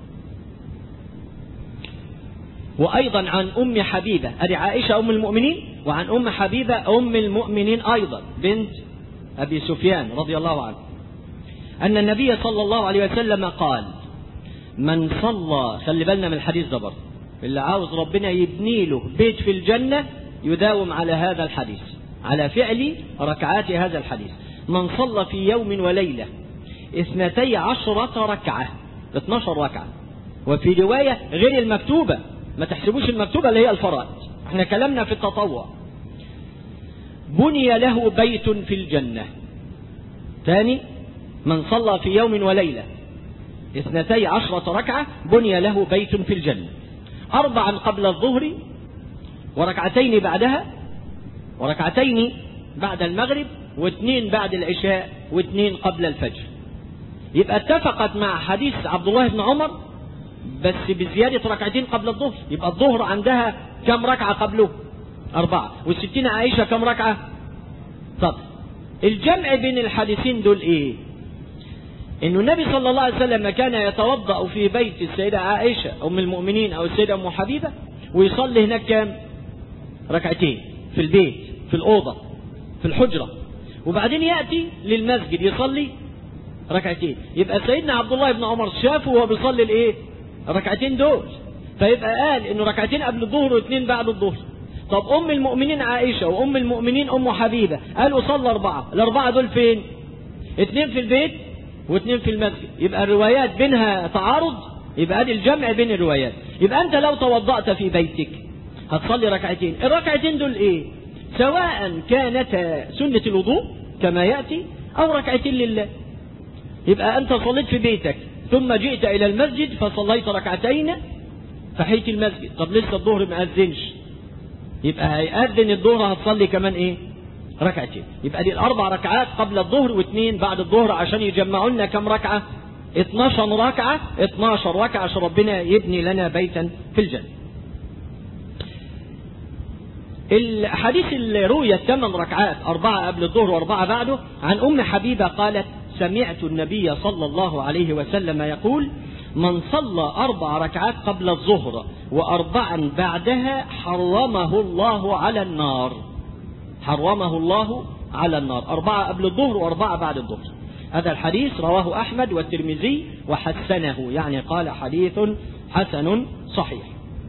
وأيضا عن أم حبيبة أدي عائشة أم المؤمنين وعن أم حبيبة أم المؤمنين أيضا بنت أبي سفيان رضي الله عنه أن النبي صلى الله عليه وسلم قال من صلى خلي بالنا من الحديث ده برضه اللي عاوز ربنا يبني له بيت في الجنة يداوم على هذا الحديث على فعل ركعات هذا الحديث من صلى في يوم وليلة اثنتي عشرة ركعة 12 ركعة وفي رواية غير المكتوبة ما تحسبوش المكتوبة اللي هي الفرائض احنا كلامنا في التطوع بني له بيت في الجنة ثاني من صلى في يوم وليلة اثنتي عشرة ركعة بني له بيت في الجنة أربعا قبل الظهر وركعتين بعدها وركعتين بعد المغرب واثنين بعد العشاء واثنين قبل الفجر يبقى اتفقت مع حديث عبد الله بن عمر بس بزيادة ركعتين قبل الظهر يبقى الظهر عندها كم ركعة قبله أربعة والستين عائشة كم ركعة طب الجمع بين الحديثين دول ايه انه النبي صلى الله عليه وسلم كان يتوضأ في بيت السيدة عائشة ام المؤمنين او السيدة ام حبيبة ويصلي هناك كام ركعتين في البيت في الأوضة في الحجرة وبعدين يأتي للمسجد يصلي ركعتين يبقى سيدنا عبد الله بن عمر شافه وهو بيصلي الايه الركعتين دول فيبقى قال انه ركعتين قبل الظهر واثنين بعد الظهر طب ام المؤمنين عائشة وام المؤمنين ام حبيبة قالوا صلى اربعة الاربعة دول فين اثنين في البيت واثنين في المسجد يبقى الروايات بينها تعارض يبقى ادي الجمع بين الروايات يبقى انت لو توضأت في بيتك هتصلي ركعتين الركعتين دول ايه سواء كانتا سنة الوضوء كما يأتي او ركعتين لله يبقى انت صليت في بيتك ثم جئت إلى المسجد فصليت ركعتين فحيت المسجد طب لسه الظهر ما أذنش يبقى هيأذن الظهر هتصلي كمان إيه ركعتين يبقى دي الأربع ركعات قبل الظهر واثنين بعد الظهر عشان يجمعوا لنا كم ركعة 12 ركعة 12 ركعة عشان ربنا يبني لنا بيتا في الجنة الحديث اللي روي الثمان ركعات أربعة قبل الظهر وأربعة بعده عن أم حبيبة قالت سمعت النبي صلى الله عليه وسلم يقول من صلى أربع ركعات قبل الظهر وأربعا بعدها حرمه الله على النار حرمه الله على النار أربعة قبل الظهر وأربعة بعد الظهر هذا الحديث رواه أحمد والترمذي وحسنه يعني قال حديث حسن صحيح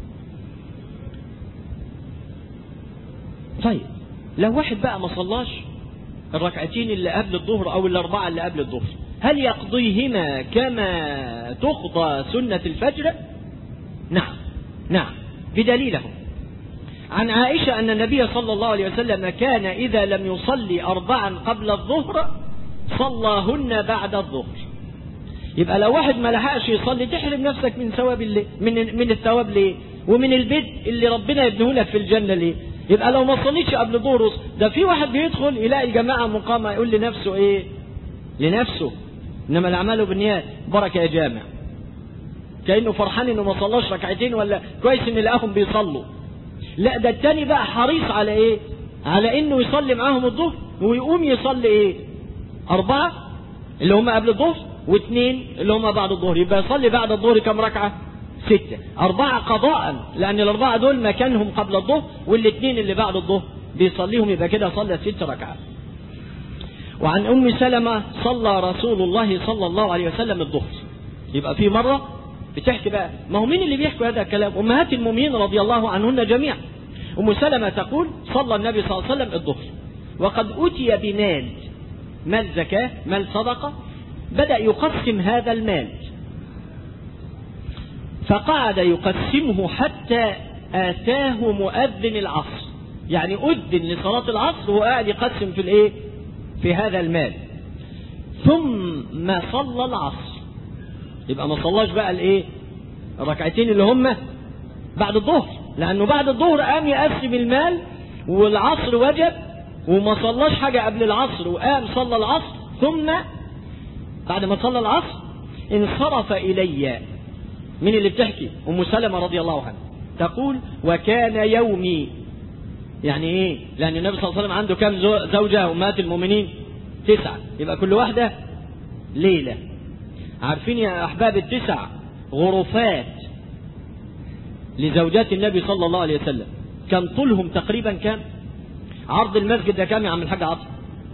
طيب لو واحد بقى ما صلاش الركعتين اللي قبل الظهر او الاربعه اللي قبل الظهر هل يقضيهما كما تقضى سنه الفجر نعم نعم بدليله عن عائشه ان النبي صلى الله عليه وسلم كان اذا لم يصلي اربعا قبل الظهر صلاهن بعد الظهر يبقى لو واحد ما لحقش يصلي تحرم نفسك من ثواب اللي من من الثواب ليه ومن البدء اللي ربنا يبنيه لك في الجنه ليه يبقى لو ما صليتش قبل الظهر ده في واحد بيدخل يلاقي الجماعه مقامه يقول لنفسه ايه لنفسه انما الاعمال بالنيات بركه يا جامع كانه فرحان انه ما صلاش ركعتين ولا كويس ان لقاهم بيصلوا لا ده التاني بقى حريص على ايه على انه يصلي معاهم الظهر ويقوم يصلي ايه اربعه اللي هم قبل الظهر واثنين اللي هم بعد الظهر يبقى يصلي بعد الظهر كم ركعه ستة أربعة قضاء لأن الأربعة دول مكانهم قبل الظهر والاثنين اللي بعد الظهر بيصليهم يبقى كده صلى ست ركعات وعن أم سلمة صلى رسول الله صلى الله عليه وسلم الظهر يبقى في مرة بتحكي بقى ما هو مين اللي بيحكي هذا الكلام أمهات المؤمنين رضي الله عنهن جميعا أم سلمة تقول صلى النبي صلى الله عليه وسلم الظهر وقد أتي بمال مال زكاة مال صدقة بدأ يقسم هذا المال فقعد يقسمه حتى آتاه مؤذن العصر يعني أذن لصلاة العصر وهو قاعد يقسم في الإيه؟ في هذا المال ثم صلى العصر يبقى ما صلاش بقى الإيه؟ الركعتين اللي هم بعد الظهر لأنه بعد الظهر قام يقسم المال والعصر وجب وما صلاش حاجة قبل العصر وقام صلى العصر ثم بعد ما صلى العصر انصرف إلي من اللي بتحكي أم سلمة رضي الله عنها تقول وكان يومي يعني ايه لأن النبي صلى الله عليه وسلم عنده كم زوجة أمهات المؤمنين تسعة يبقى كل واحدة ليلة عارفين يا أحباب التسع غرفات لزوجات النبي صلى الله عليه وسلم كان طولهم تقريبا كام عرض المسجد ده كام يا عم الحاج عطر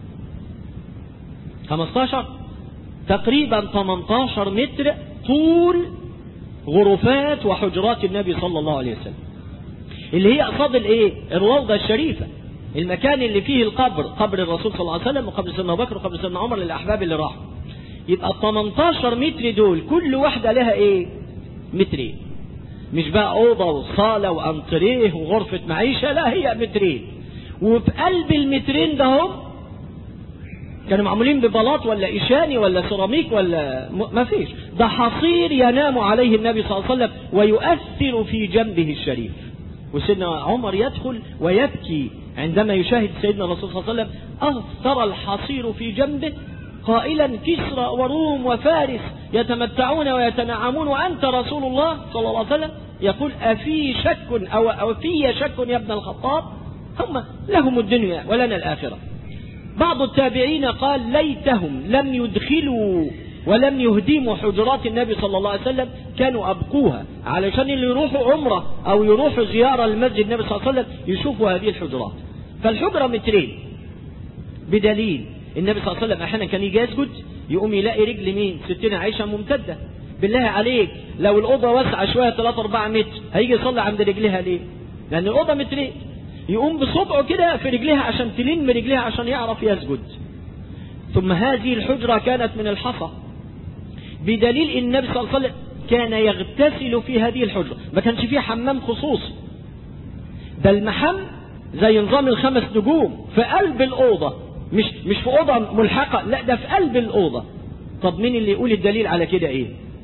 15 تقريبا 18 متر طول غرفات وحجرات النبي صلى الله عليه وسلم اللي هي قصاد الايه الروضة الشريفة المكان اللي فيه القبر قبر الرسول صلى الله عليه وسلم وقبر سيدنا ابو بكر وقبر سيدنا عمر للاحباب اللي راحوا يبقى ال 18 متر دول كل واحدة لها ايه مترين مش بقى اوضة وصالة وانتريه وغرفة معيشة لا هي مترين وفي قلب المترين ده هم كانوا معمولين ببلاط ولا إشاني ولا سيراميك ولا ما فيش ده حصير ينام عليه النبي صلى الله عليه وسلم ويؤثر في جنبه الشريف وسيدنا عمر يدخل ويبكي عندما يشاهد سيدنا الرسول صلى الله عليه وسلم أثر الحصير في جنبه قائلا كسرى وروم وفارس يتمتعون ويتنعمون وأنت رسول الله صلى الله عليه وسلم يقول أفي شك أو, أو في شك يا ابن الخطاب هم لهم الدنيا ولنا الآخرة بعض التابعين قال ليتهم لم يدخلوا ولم يهدموا حجرات النبي صلى الله عليه وسلم كانوا أبقوها علشان اللي يروحوا عمرة أو يروحوا زيارة لمسجد النبي صلى الله عليه وسلم يشوفوا هذه الحجرات فالحجرة مترين بدليل النبي صلى الله عليه وسلم أحيانا كان يجي يسجد يقوم يلاقي رجل مين ستنا عائشة ممتدة بالله عليك لو الأوضة واسعة شوية 3 4 متر هيجي يصلي عند رجلها ليه؟ لأن الأوضة مترين يقوم بصبعه كده في رجلها عشان تلم رجلها عشان يعرف يسجد ثم هذه الحجرة كانت من الحصى بدليل ان النبي صلى الله عليه وسلم كان يغتسل في هذه الحجرة ما كانش فيه حمام خصوصي ده المحم زي نظام الخمس نجوم في قلب الأوضة مش مش في أوضة ملحقة لا ده في قلب الأوضة طب مين اللي يقول الدليل على كده ايه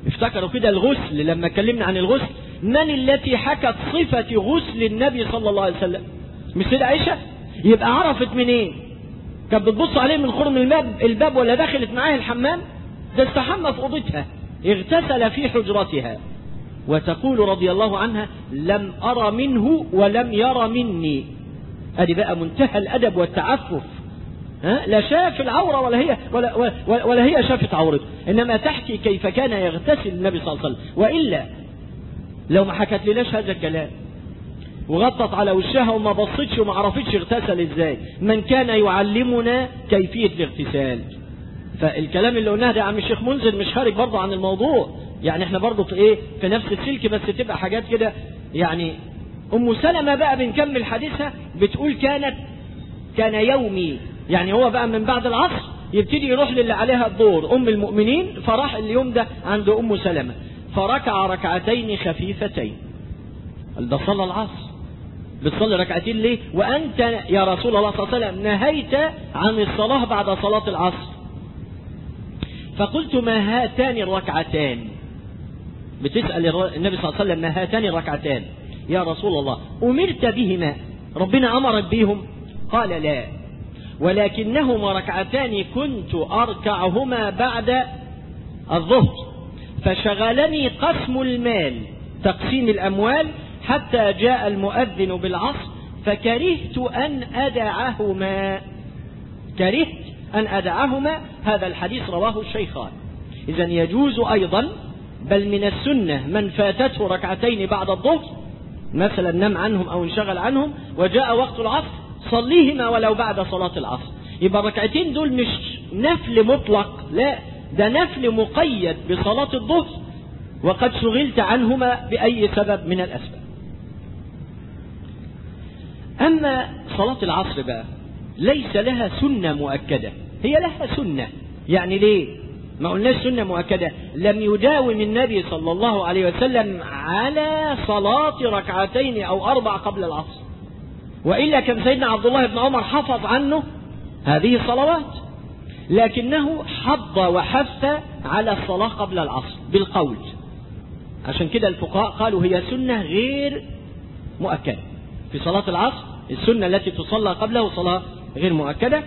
افتكروا كده الغسل لما اتكلمنا عن الغسل من التي حكت صفة غسل النبي صلى الله عليه وسلم مش سيدة عائشة يبقى عرفت منين كانت بتبص عليه من خرم الباب الباب ولا دخلت معاه الحمام ده استحمى في اوضتها اغتسل في حجرتها وتقول رضي الله عنها لم أرى منه ولم ير مني ادي بقى منتهى الأدب والتعفف ها؟ لا شاف العورة ولا هي ولا, ولا, ولا هي شافت عورته إنما تحكي كيف كان يغتسل النبي صلى الله عليه وسلم وإلا لو ما حكت لناش هذا الكلام وغطت على وشها وما بصتش وما عرفتش اغتسل ازاي من كان يعلمنا كيفية الاغتسال فالكلام اللي قلناه ده يا عم الشيخ منزل مش خارج برضه عن الموضوع يعني احنا برضه في ايه في نفس السلك بس تبقى حاجات كده يعني ام سلمة بقى بنكمل حديثها بتقول كانت كان يومي يعني هو بقى من بعد العصر يبتدي يروح للي عليها الدور ام المؤمنين فراح اليوم ده عند ام سلمة فركع ركعتين خفيفتين قال ده صلى العصر بتصلي ركعتين ليه وانت يا رسول الله صلى الله عليه وسلم نهيت عن الصلاة بعد صلاة العصر فقلت ما هاتان الركعتان بتسأل النبي صلى الله عليه وسلم ما هاتان الركعتان يا رسول الله أمرت بهما ربنا أمرك بهم قال لا ولكنهما ركعتان كنت أركعهما بعد الظهر فشغلني قسم المال تقسيم الأموال حتى جاء المؤذن بالعصر فكرهت أن أدعهما كرهت أن أدعهما هذا الحديث رواه الشيخان إذا يجوز أيضا بل من السنة من فاتته ركعتين بعد الظهر مثلا نم عنهم أو انشغل عنهم وجاء وقت العصر صليهما ولو بعد صلاة العصر يبقى الركعتين دول مش نفل مطلق لا ده نفل مقيد بصلاة الظهر وقد شغلت عنهما بأي سبب من الأسباب أما صلاة العصر بقى ليس لها سنة مؤكدة هي لها سنة يعني ليه ما قلناش سنة مؤكدة لم يداوم النبي صلى الله عليه وسلم على صلاة ركعتين أو أربع قبل العصر وإلا كان سيدنا عبد الله بن عمر حفظ عنه هذه الصلوات لكنه حض وحث على الصلاة قبل العصر بالقول عشان كده الفقهاء قالوا هي سنة غير مؤكدة في صلاة العصر السنة التي تصلى قبله صلاة غير مؤكدة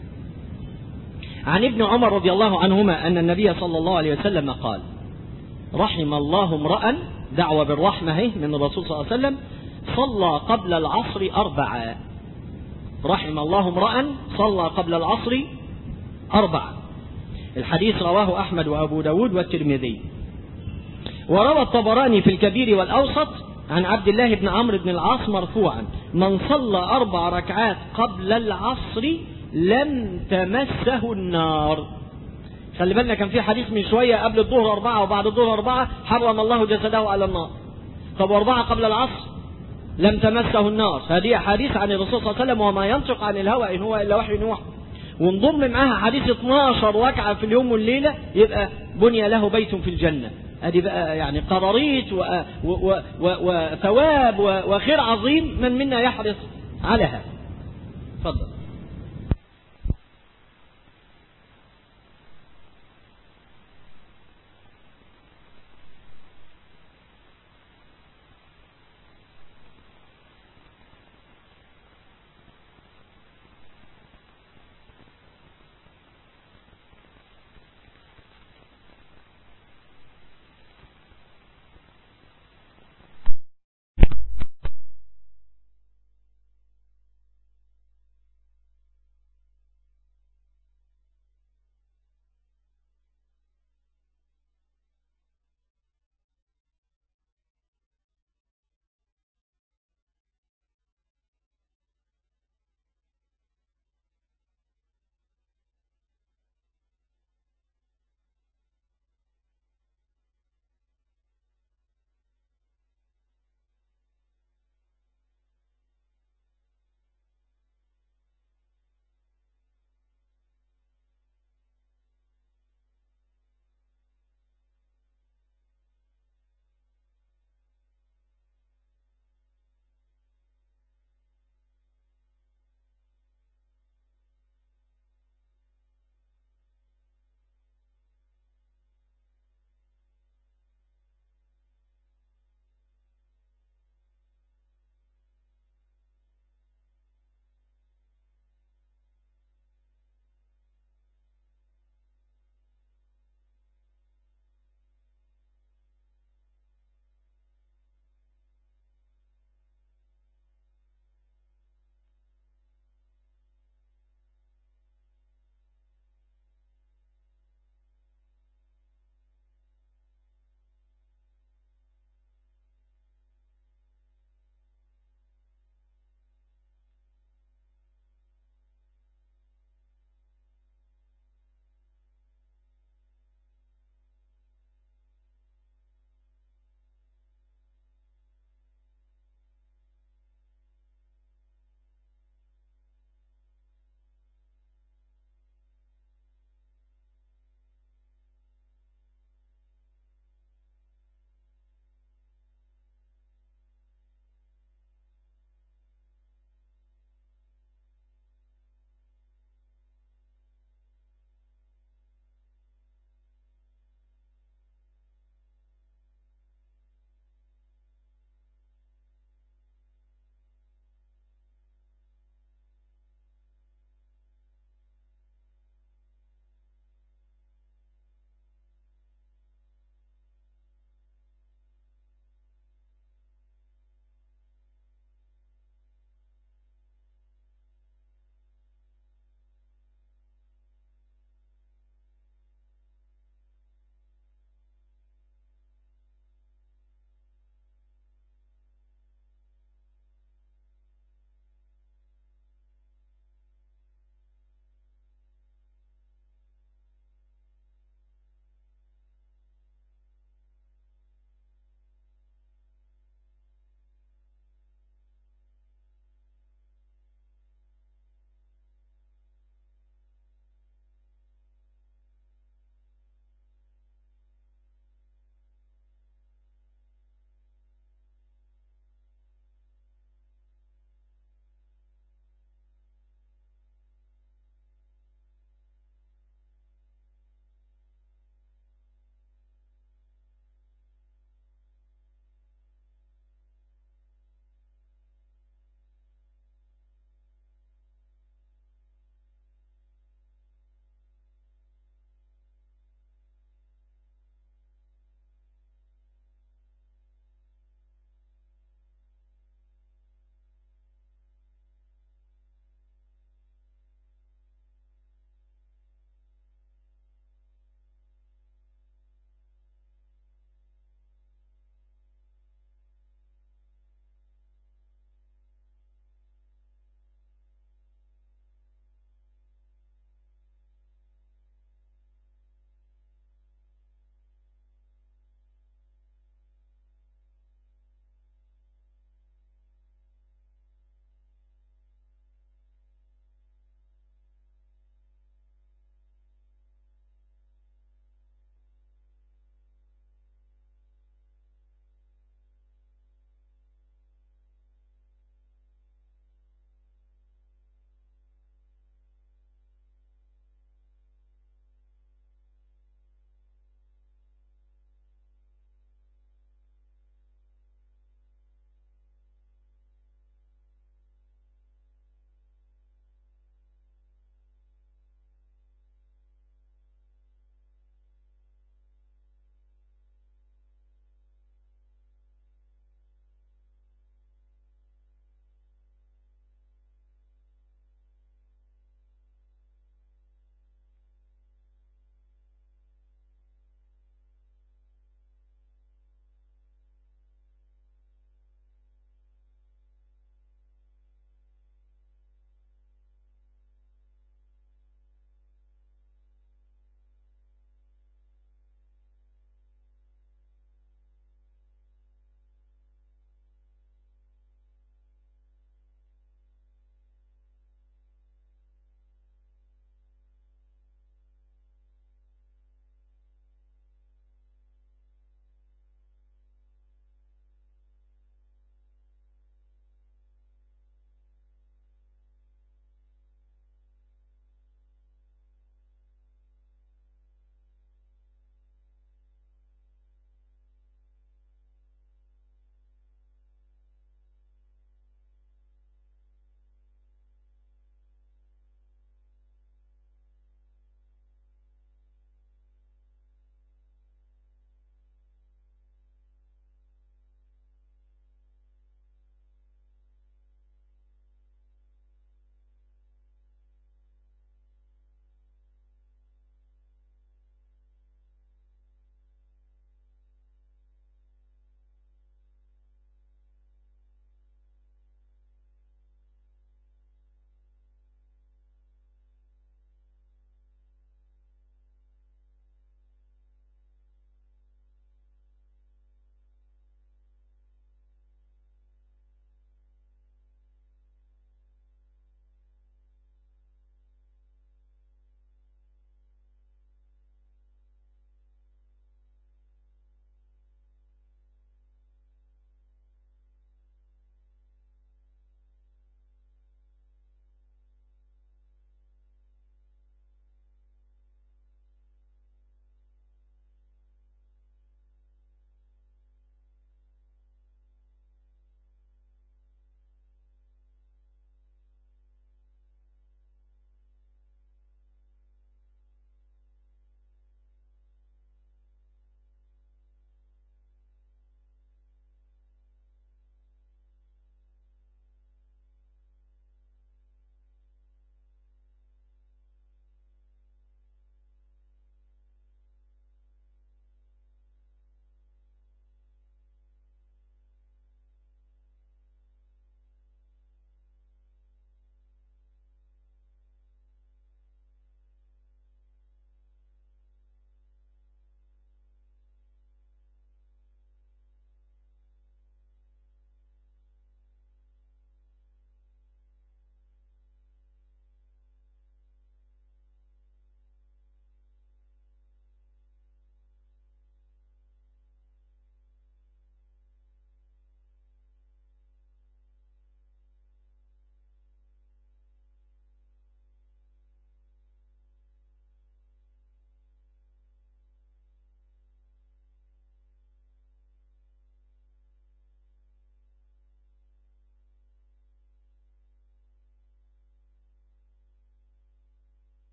عن ابن عمر رضي الله عنهما أن النبي صلى الله عليه وسلم قال رحم الله امرأ دعوة بالرحمة هي من الرسول صلى الله عليه وسلم صلى قبل العصر أربعة رحم الله امرأ صلى قبل العصر أربعة الحديث رواه أحمد وأبو داود والترمذي وروى الطبراني في الكبير والأوسط عن عبد الله بن عمرو بن العاص مرفوعا من صلى أربع ركعات قبل العصر لم تمسه النار خلي بالنا كان في حديث من شوية قبل الظهر أربعة وبعد الظهر أربعة حرم الله جسده على النار طب وأربعة قبل العصر لم تمسه النار هذه حديث عن الرسول صلى الله عليه وسلم وما ينطق عن الهوى إن هو إلا وحي يوحى ونضم معاها حديث 12 ركعة في اليوم والليلة يبقى بني له بيت في الجنة ادي بقى يعني قراريط وثواب وخير عظيم من منا يحرص على هذا تفضل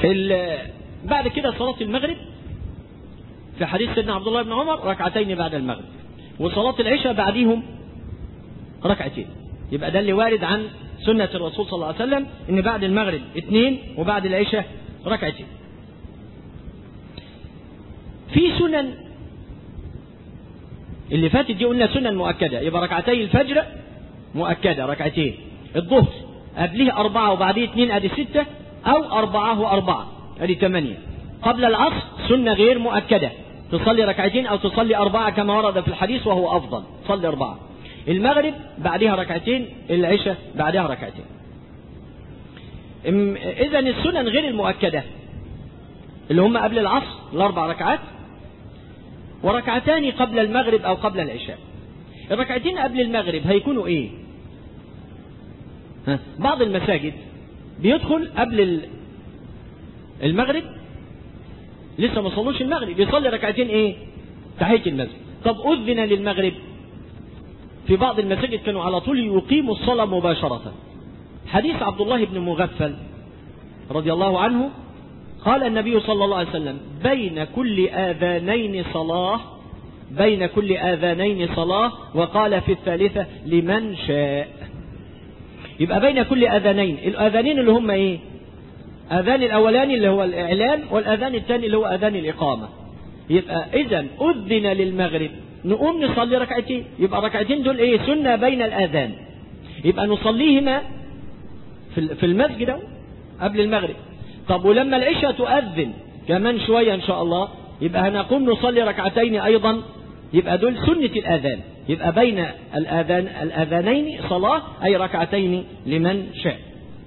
بعد كده صلاة المغرب في حديث سيدنا عبد الله بن عمر ركعتين بعد المغرب وصلاة العشاء بعديهم ركعتين يبقى ده اللي وارد عن سنة الرسول صلى الله عليه وسلم ان بعد المغرب اثنين وبعد العشاء ركعتين في سنن اللي فاتت دي قلنا سنن مؤكدة يبقى ركعتي الفجر مؤكدة ركعتين الظهر قبله أربعة وبعديه اثنين أدي ستة أو أربعة وأربعة أدي ثمانية قبل العصر سنة غير مؤكدة تصلي ركعتين أو تصلي أربعة كما ورد في الحديث وهو أفضل صلي أربعة المغرب بعدها ركعتين العشاء بعدها ركعتين إذا السنن غير المؤكدة اللي هم قبل العصر الأربع ركعات وركعتان قبل المغرب أو قبل العشاء الركعتين قبل المغرب هيكونوا إيه ها؟ بعض المساجد بيدخل قبل المغرب لسه ما صلوش المغرب يصلي ركعتين ايه تحية المسجد طب أذن للمغرب في بعض المساجد كانوا على طول يقيموا الصلاة مباشرة حديث عبد الله بن مغفل رضي الله عنه قال النبي صلى الله عليه وسلم بين كل آذانين صلاة بين كل آذانين صلاة وقال في الثالثة لمن شاء يبقى بين كل آذانين الآذانين اللي هم ايه آذان الأولاني اللي هو الإعلان والآذان الثاني اللي هو آذان الإقامة يبقى إذا أذن للمغرب نقوم نصلي ركعتين يبقى ركعتين دول إيه سنة بين الآذان يبقى نصليهما في المسجد قبل المغرب طب ولما العشاء تؤذن كمان شوية إن شاء الله يبقى هنقوم نصلي ركعتين أيضا يبقى دول سنة الآذان يبقى بين الآذان الآذانين صلاة أي ركعتين لمن شاء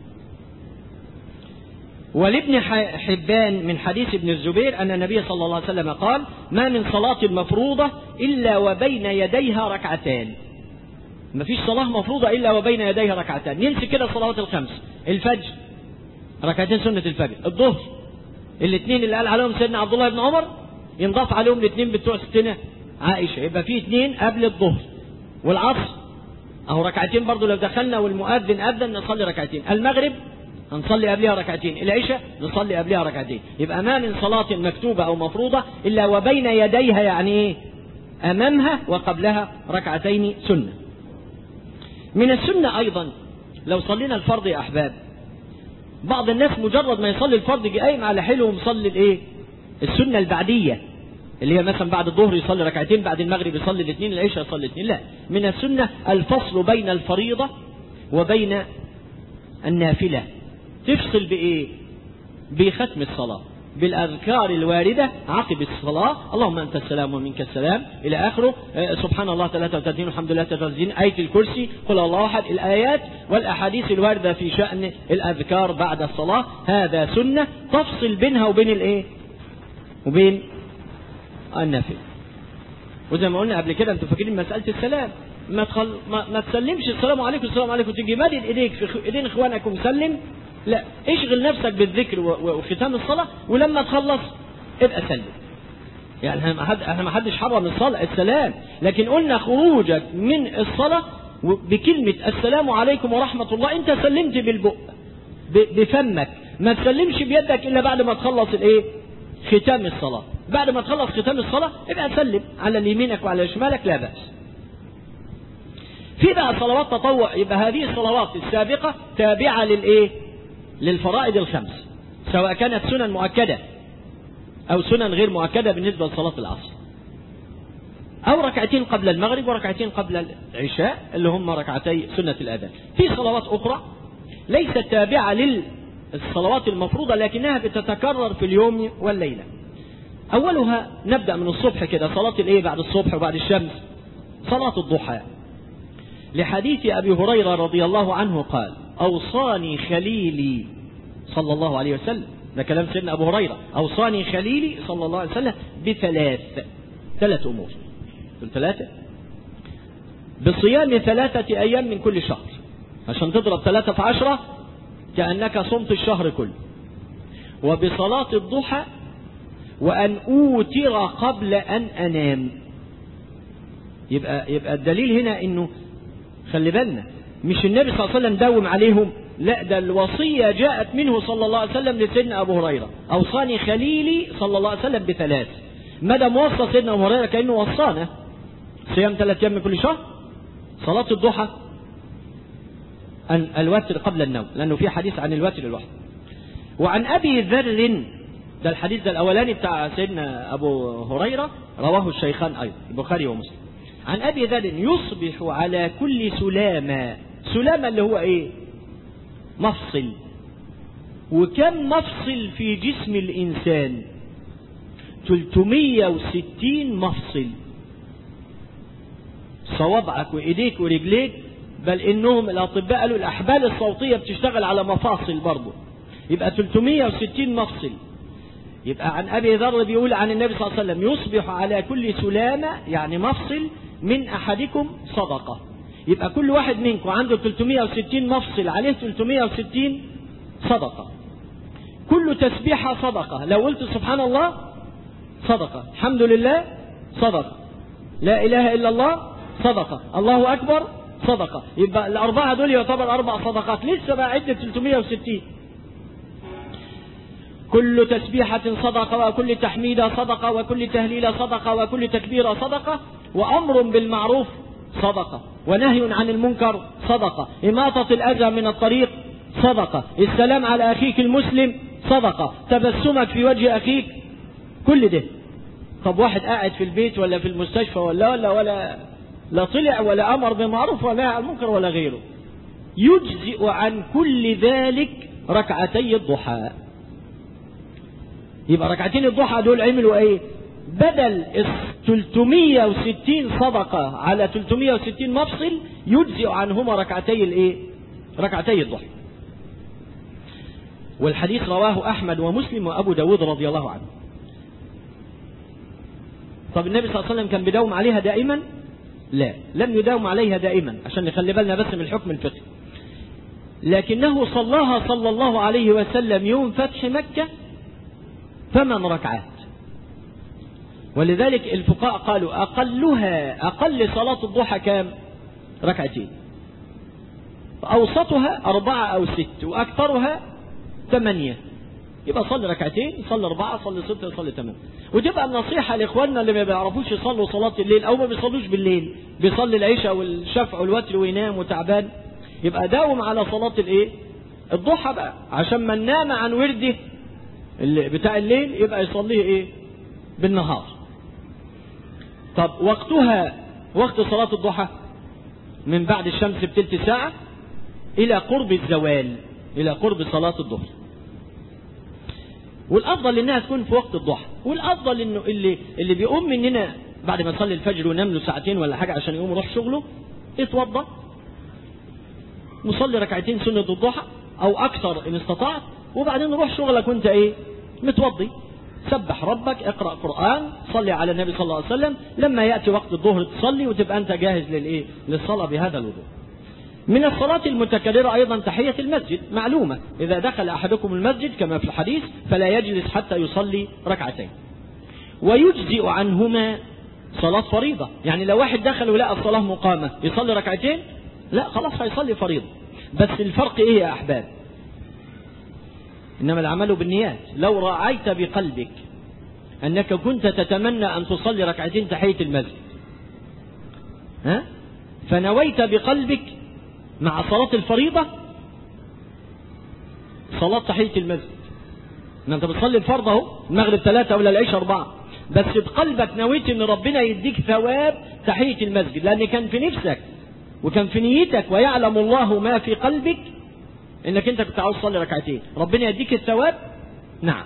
ولابن حبان من حديث ابن الزبير أن النبي صلى الله عليه وسلم قال ما من صلاة مفروضة إلا وبين يديها ركعتان ما فيش صلاة مفروضة إلا وبين يديها ركعتان ننسي كده الصلوات الخمس الفجر ركعتين سنة الفجر الظهر الاثنين اللي قال عليهم سيدنا عبد الله بن عمر ينضاف عليهم الاثنين بتوع ستنا عائشة يبقى في اثنين قبل الظهر والعصر اهو ركعتين برضو لو دخلنا والمؤذن أذن نصلي ركعتين المغرب هنصلي قبلها ركعتين العشاء نصلي قبلها ركعتين يبقى ما من صلاة مكتوبة أو مفروضة إلا وبين يديها يعني إيه أمامها وقبلها ركعتين سنة من السنة أيضا لو صلينا الفرض يا أحباب بعض الناس مجرد ما يصلي الفرض يجي قايم على حلو ومصلي الايه السنة البعدية اللي هي مثلا بعد الظهر يصلي ركعتين بعد المغرب يصلي الاثنين العشاء يصلي الاثنين لا من السنة الفصل بين الفريضة وبين النافلة تفصل بإيه بختم الصلاة بالأذكار الواردة عقب الصلاة اللهم أنت السلام ومنك السلام إلى آخره آه سبحان الله 33 والحمد لله 33 آية الكرسي قل الله أحد الآيات والأحاديث الواردة في شأن الأذكار بعد الصلاة هذا سنة تفصل بينها وبين الإيه وبين النفل وزي ما قلنا قبل كده انتوا فاكرين مسألة السلام ما, تخل... ما... ما تسلمش السلام عليكم السلام عليكم تيجي مادد ايديك في ايدين اخوانك ومسلم لا اشغل نفسك بالذكر وختام الصلاة ولما تخلص ابقى سلم يعني احنا ما حدش حرم الصلاة السلام لكن قلنا خروجك من الصلاة بكلمة السلام عليكم ورحمة الله انت سلمت بالبق بفمك ما تسلمش بيدك الا بعد ما تخلص الايه ختام الصلاة بعد ما تخلص ختام الصلاة ابقى سلم على يمينك وعلى شمالك لا بأس في بقى صلوات تطوع يبقى هذه الصلوات السابقة تابعة للايه للفرائض الخمس سواء كانت سنن مؤكدة أو سنن غير مؤكدة بالنسبة لصلاة العصر أو ركعتين قبل المغرب وركعتين قبل العشاء اللي هم ركعتي سنة الأذان في صلوات أخرى ليست تابعة للصلوات المفروضة لكنها بتتكرر في اليوم والليلة أولها نبدأ من الصبح كده صلاة الإيه بعد الصبح وبعد الشمس صلاة الضحى لحديث أبي هريرة رضي الله عنه قال أوصاني خليلي صلى الله عليه وسلم ده كلام سيدنا أبو هريرة أوصاني خليلي صلى الله عليه وسلم بثلاث ثلاث أمور ثلاثة بصيام ثلاثة أيام من كل شهر عشان تضرب ثلاثة في عشرة كأنك صمت الشهر كله وبصلاة الضحى وأن أوتر قبل أن أنام يبقى يبقى الدليل هنا إنه خلي بالنا مش النبي صلى الله عليه وسلم داوم عليهم لا ده الوصية جاءت منه صلى الله عليه وسلم لسيدنا أبو هريرة أوصاني خليلي صلى الله عليه وسلم بثلاث مدى موصى سيدنا أبو هريرة كأنه وصانا صيام ثلاث أيام من كل شهر صلاة الضحى أن الوتر قبل النوم لأنه في حديث عن الوتر الواحد وعن أبي ذر ده الحديث ده الأولاني بتاع سيدنا أبو هريرة رواه الشيخان أيضا البخاري ومسلم عن أبي ذر يصبح على كل سلامة سلامة اللي هو إيه مفصل وكم مفصل في جسم الإنسان 360 مفصل صوابعك وإيديك ورجليك بل إنهم الأطباء قالوا الأحبال الصوتية بتشتغل على مفاصل برضه يبقى 360 مفصل يبقى عن أبي ذر بيقول عن النبي صلى الله عليه وسلم يصبح على كل سلامة يعني مفصل من أحدكم صدقة يبقى كل واحد منكم عنده 360 مفصل عليه 360 صدقة كل تسبيحة صدقة لو قلت سبحان الله صدقة الحمد لله صدقة لا إله إلا الله صدقة الله أكبر صدقة يبقى الأربعة دول يعتبر أربع صدقات لسه بقى عدة 360 كل تسبيحة صدقة وكل تحميدة صدقة وكل تهليلة صدقة وكل تكبيرة صدقة وأمر بالمعروف صدقة ونهي عن المنكر صدقة إماطة الأذى من الطريق صدقة السلام على أخيك المسلم صدقة تبسمك في وجه أخيك كل ده طب واحد قاعد في البيت ولا في المستشفى ولا ولا ولا لا طلع ولا أمر بمعروف ولا عن المنكر ولا غيره يجزئ عن كل ذلك ركعتي الضحى يبقى ركعتين الضحى دول عملوا ايه بدل 360 صدقة على 360 مفصل يجزئ عنهما ركعتي الايه ركعتي الضحى والحديث رواه أحمد ومسلم وأبو داود رضي الله عنه طب النبي صلى الله عليه وسلم كان بيداوم عليها دائما لا لم يداوم عليها دائما عشان نخلي بالنا بس من الحكم الفقهي لكنه صلاها صلى الله عليه وسلم يوم فتح مكة ثمان ركعات ولذلك الفقهاء قالوا أقلها أقل صلاة الضحى كام ركعتين أوسطها أربعة أو ست وأكثرها ثمانية يبقى صلي ركعتين صلي أربعة صلي ستة صلي ثمانية وتبقى النصيحة لإخواننا اللي ما بيعرفوش يصلوا صلاة الليل أو ما بيصلوش بالليل بيصلي العشاء والشفع والوتر وينام وتعبان يبقى داوم على صلاة الإيه الضحى بقى عشان من نام عن ورده اللي بتاع الليل يبقى يصليه إيه بالنهار طب وقتها وقت صلاة الضحى من بعد الشمس بتلت ساعة إلى قرب الزوال إلى قرب صلاة الظهر والأفضل إنها تكون في وقت الضحى والأفضل إنه اللي اللي بيقوم مننا بعد ما يصلي الفجر وينام له ساعتين ولا حاجة عشان يقوم يروح شغله يتوضأ نصلي ركعتين سنة الضحى أو أكثر إن استطعت وبعدين روح شغلك وأنت إيه متوضي سبح ربك اقرأ قرآن صلي على النبي صلى الله عليه وسلم لما يأتي وقت الظهر تصلي وتبقى أنت جاهز للإيه للصلاة بهذا الوضوء من الصلاة المتكررة أيضا تحية المسجد معلومة إذا دخل أحدكم المسجد كما في الحديث فلا يجلس حتى يصلي ركعتين ويجزئ عنهما صلاة فريضة يعني لو واحد دخل ولقى الصلاة مقامة يصلي ركعتين لا خلاص هيصلي فريضة بس الفرق إيه يا أحباب إنما العمل بالنيات لو رأيت بقلبك أنك كنت تتمنى أن تصلي ركعتين تحية المسجد ها؟ فنويت بقلبك مع صلاة الفريضة صلاة تحية المسجد ما انت بتصلي الفرض اهو المغرب ثلاثة ولا العشاء أربعة بس بقلبك نويت ان ربنا يديك ثواب تحية المسجد لان كان في نفسك وكان في نيتك ويعلم الله ما في قلبك انك انت كنت عاوز تصلي ركعتين ربنا يديك الثواب نعم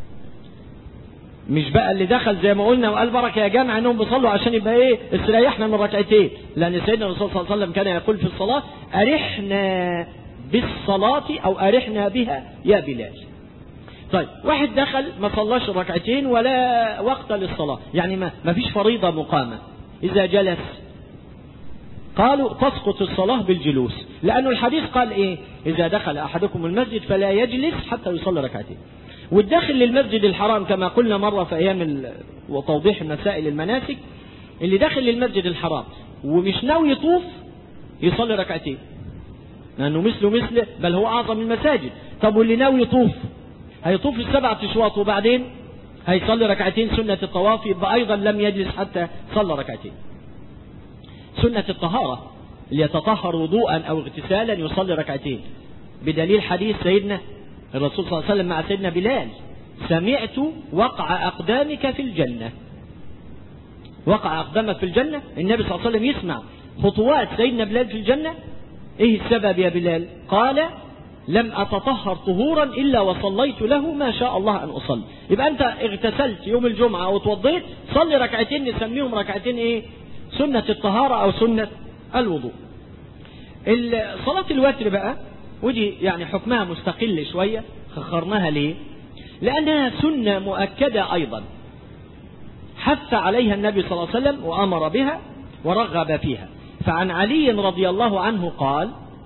مش بقى اللي دخل زي ما قلنا وقال بركة يا جماعة انهم بيصلوا عشان يبقى ايه استريحنا من ركعتين لان سيدنا الرسول صلى الله عليه وسلم كان يقول في الصلاة ارحنا بالصلاة او ارحنا بها يا بلال طيب واحد دخل ما صلاش ركعتين ولا وقت للصلاة يعني ما, ما فيش فريضة مقامة اذا جلس قالوا تسقط الصلاة بالجلوس لأنه الحديث قال إيه إذا دخل أحدكم المسجد فلا يجلس حتى يصلي ركعتين والداخل للمسجد الحرام كما قلنا مرة في أيام ال... وتوضيح مسائل المناسك اللي داخل للمسجد الحرام ومش ناوي يطوف يصلي ركعتين لأنه مثله مثل بل هو أعظم المساجد طب واللي ناوي يطوف هيطوف السبع أشواط وبعدين هيصلي ركعتين سنة الطواف يبقى أيضا لم يجلس حتى صلى ركعتين سنة الطهارة اللي يتطهر وضوءا أو اغتسالا يصلي ركعتين بدليل حديث سيدنا الرسول صلى الله عليه وسلم مع سيدنا بلال سمعت وقع أقدامك في الجنة وقع أقدامك في الجنة النبي صلى الله عليه وسلم يسمع خطوات سيدنا بلال في الجنة ايه السبب يا بلال قال لم أتطهر طهورا إلا وصليت له ما شاء الله أن أصلي يبقى أنت اغتسلت يوم الجمعة أو توضيت صلي ركعتين نسميهم ركعتين إيه سنة الطهارة أو سنة الوضوء صلاة الوتر بقى ودي يعني حكمها مستقل شوية خخرناها ليه لأنها سنة مؤكدة أيضا حث عليها النبي صلى الله عليه وسلم وأمر بها ورغب فيها فعن علي رضي الله عنه قال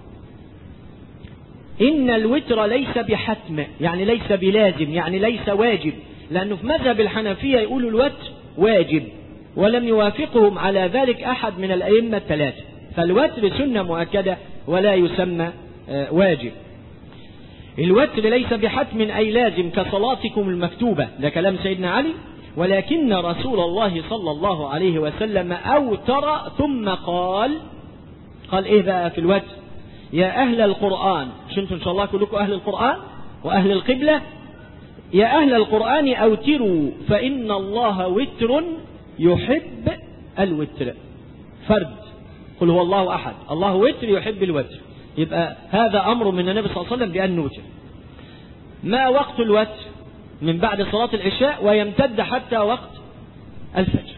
إن الوتر ليس بحتم يعني ليس بلازم يعني ليس واجب لأنه في مذهب الحنفية يقولوا الوتر واجب ولم يوافقهم على ذلك أحد من الأئمة الثلاثة فالوتر سنة مؤكدة ولا يسمى واجب الوتر ليس بحتم أي لازم كصلاتكم المكتوبة ده كلام سيدنا علي ولكن رسول الله صلى الله عليه وسلم أوتر ثم قال قال إيه بقى في الوتر يا أهل القرآن مش انتم إن شاء الله كلكم أهل القرآن وأهل القبلة يا أهل القرآن أوتروا فإن الله وتر يحب الوتر فرد قل هو الله أحد الله وتر يحب الوتر يبقى هذا أمر من النبي صلى الله عليه وسلم بأن نوتر ما وقت الوتر من بعد صلاة العشاء ويمتد حتى وقت الفجر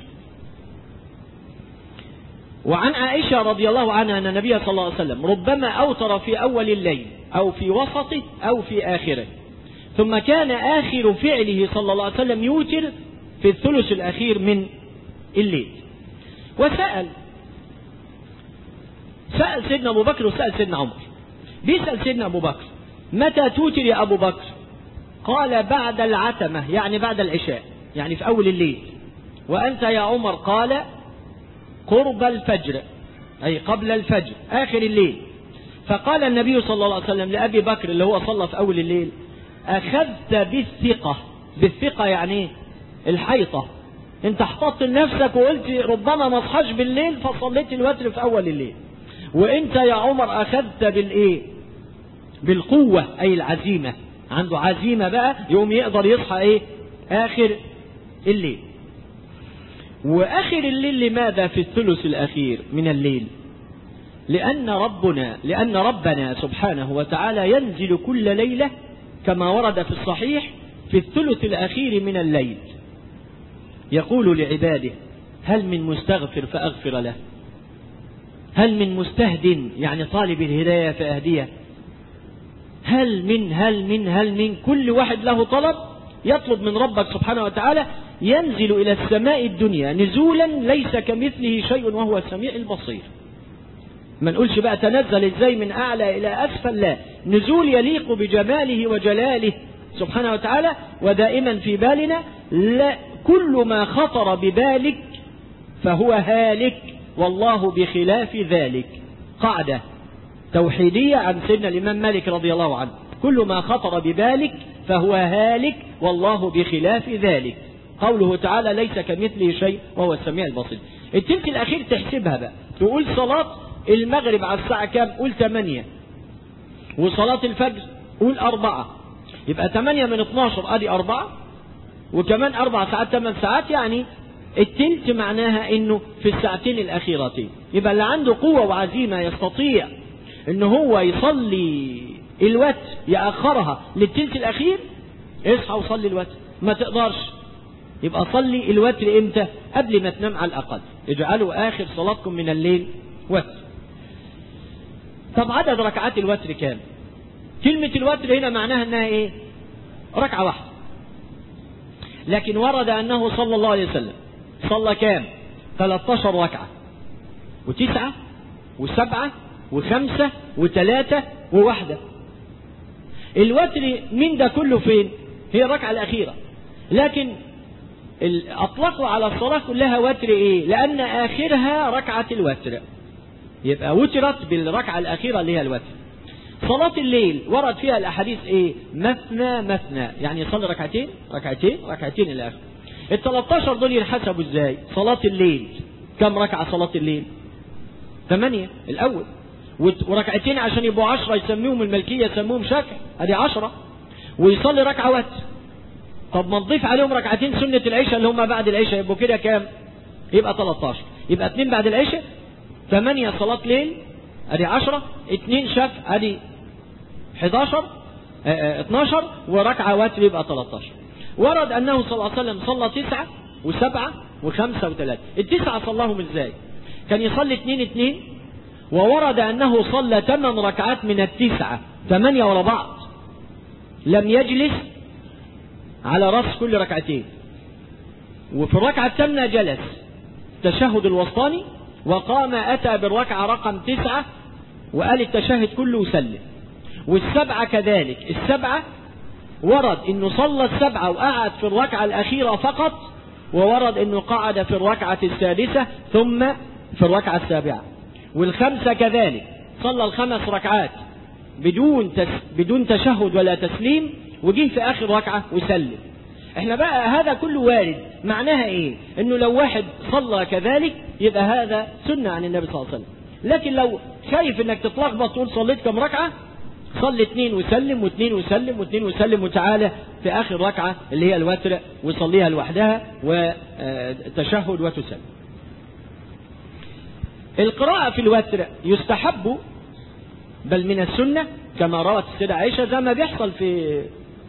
وعن عائشة رضي الله عنها أن النبي صلى الله عليه وسلم ربما أوتر في أول الليل أو في وسطه أو في آخره ثم كان آخر فعله صلى الله عليه وسلم يوتر في الثلث الأخير من الليل وسأل سأل سيدنا أبو بكر وسأل سيدنا عمر بيسأل سيدنا أبو بكر متى توتر يا أبو بكر قال بعد العتمة يعني بعد العشاء يعني في أول الليل وأنت يا عمر قال قرب الفجر أي قبل الفجر آخر الليل فقال النبي صلى الله عليه وسلم لأبي بكر اللي هو صلى في أول الليل أخذت بالثقة بالثقة يعني الحيطة انت احتطت لنفسك وقلت ربما ما اصحاش بالليل فصليت الوتر في أول الليل وانت يا عمر أخذت بالإيه بالقوة أي العزيمة عنده عزيمة بقى يقوم يقدر يصحى ايه آخر الليل وآخر الليل لماذا في الثلث الأخير من الليل لأن ربنا لأن ربنا سبحانه وتعالى ينزل كل ليلة كما ورد في الصحيح في الثلث الأخير من الليل يقول لعباده هل من مستغفر فأغفر له هل من مستهد يعني طالب الهداية فأهديه هل من هل من هل من كل واحد له طلب يطلب من ربك سبحانه وتعالى ينزل إلى السماء الدنيا نزولا ليس كمثله شيء وهو السميع البصير ما نقولش بقى تنزل ازاي من أعلى إلى أسفل لا نزول يليق بجماله وجلاله سبحانه وتعالى ودائما في بالنا لا كل ما خطر ببالك فهو هالك والله بخلاف ذلك قاعدة توحيدية عن سيدنا الإمام مالك رضي الله عنه كل ما خطر ببالك فهو هالك والله بخلاف ذلك قوله تعالى ليس كمثله شيء وهو السميع البصير التلت الأخير تحسبها بقى تقول صلاة المغرب على الساعة كام قول 8 وصلاة الفجر قول أربعة يبقى 8 من 12 ادي أربعة وكمان أربع ساعات 8 ساعات يعني التلت معناها انه في الساعتين الاخيرتين يبقى اللي عنده قوة وعزيمة يستطيع ان هو يصلي الوتر يأخرها للتلت الاخير اصحى وصلي الوتر ما تقدرش يبقى صلي الوتر امتى قبل ما تنام على الاقل اجعلوا اخر صلاتكم من الليل وتر طب عدد ركعات الوتر كام كلمة الوتر هنا معناها انها ايه ركعة واحدة لكن ورد انه صلى الله عليه وسلم صلى كام 13 ركعة وتسعة وسبعة وخمسة وثلاثة وواحدة الوتر من ده كله فين هي الركعة الأخيرة لكن أطلقوا على الصلاة كلها وتر إيه لأن آخرها ركعة الوتر يبقى وترت بالركعة الأخيرة اللي هي الوتر صلاة الليل ورد فيها الأحاديث إيه مثنى مثنى يعني يصلي ركعتين ركعتين ركعتين إلى آخره ال 13 دول ينحسبوا إزاي صلاة الليل كم ركعة صلاة الليل ثمانية الأول وركعتين عشان يبقوا عشرة يسميهم الملكية يسموهم شكل ادي عشرة ويصلي ركعة وتر طب ما نضيف عليهم ركعتين سنة العشاء اللي هم بعد العشاء يبقوا كده كام يبقى 13 يبقى اثنين بعد العشاء ثمانية صلاة ليل ادي 10 اثنين شفع ادي 11 اه 12 وركعة وتر يبقى 13 ورد انه صلى الله عليه وسلم صلى تسعة وسبعة وخمسة وثلاثة التسعة صلاهم ازاي كان يصلي اثنين اثنين وورد انه صلى ثمان ركعات من التسعة ثمانية ورا بعض لم يجلس على رأس كل ركعتين وفي الركعة الثامنة جلس التشهد الوسطاني وقام أتى بالركعة رقم تسعة وقال التشهد كله وسلم والسبعة كذلك السبعة ورد انه صلى السبعة وقعد في الركعة الأخيرة فقط وورد انه قعد في الركعة السادسة ثم في الركعة السابعة والخمسة كذلك صلى الخمس ركعات بدون تس بدون تشهد ولا تسليم وجه في اخر ركعه وسلم احنا بقى هذا كله وارد معناها ايه انه لو واحد صلى كذلك يبقى هذا سنه عن النبي صلى الله عليه وسلم لكن لو خايف انك تتلخبط تقول صليت كم ركعه صلي اثنين وسلم واثنين وسلم واثنين وسلم وتعالى في اخر ركعه اللي هي الوتر وصليها لوحدها وتشهد وتسلم القراءة في الوتر يستحب بل من السنة كما روت السيدة عائشة زي ما بيحصل في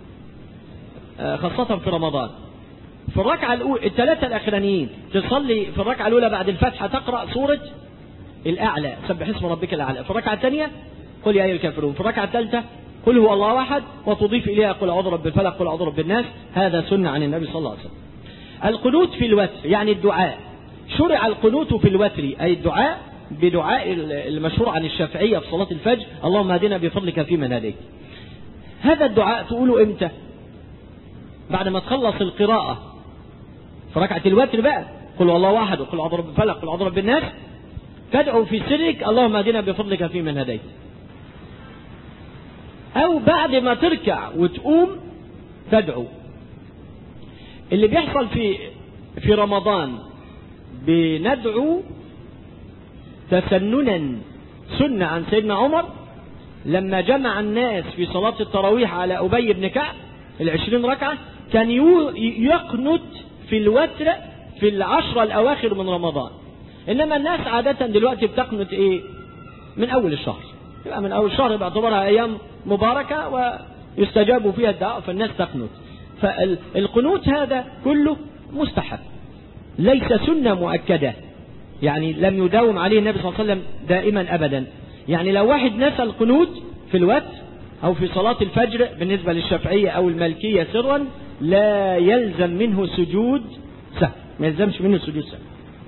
خاصة في رمضان في الركعة الأولى الثلاثة الأخرانيين تصلي في الركعة الأولى بعد الفاتحة تقرأ سورة الأعلى سبح اسم ربك الأعلى في الركعة الثانية قل يا أيها الكافرون في الركعة الثالثة قل هو الله أحد وتضيف إليها قل أعوذ برب الفلق قل أعوذ برب الناس هذا سنة عن النبي صلى الله عليه وسلم القنوت في الوتر يعني الدعاء شرع القنوت في الوتر أي الدعاء بدعاء المشهور عن الشافعية في صلاة الفجر اللهم هدنا بفضلك فيمن هديت هذا الدعاء تقوله امتى بعد ما تخلص القراءة في ركعة الوتر بقى قل الله واحد وقل اعوذ برب الفلق قل اعوذ برب الناس تدعو في سرك اللهم هدنا بفضلك فيمن هديت او بعد ما تركع وتقوم تدعو اللي بيحصل في في رمضان بندعو تسننا سنة عن سيدنا عمر لما جمع الناس في صلاة التراويح على أبي بن كعب العشرين ركعة كان يقنت في الوتر في العشرة الأواخر من رمضان إنما الناس عادة دلوقتي بتقنت إيه من أول الشهر يبقى من أول الشهر باعتبارها أيام مباركة ويستجاب فيها الدعاء فالناس تقنت فالقنوت هذا كله مستحب ليس سنة مؤكدة يعني لم يداوم عليه النبي صلى الله عليه وسلم دائما أبدا يعني لو واحد نسى القنوت في الوتر أو في صلاة الفجر بالنسبة للشافعية أو المالكية سرا لا يلزم منه سجود سهو ما يلزمش منه سجود سهو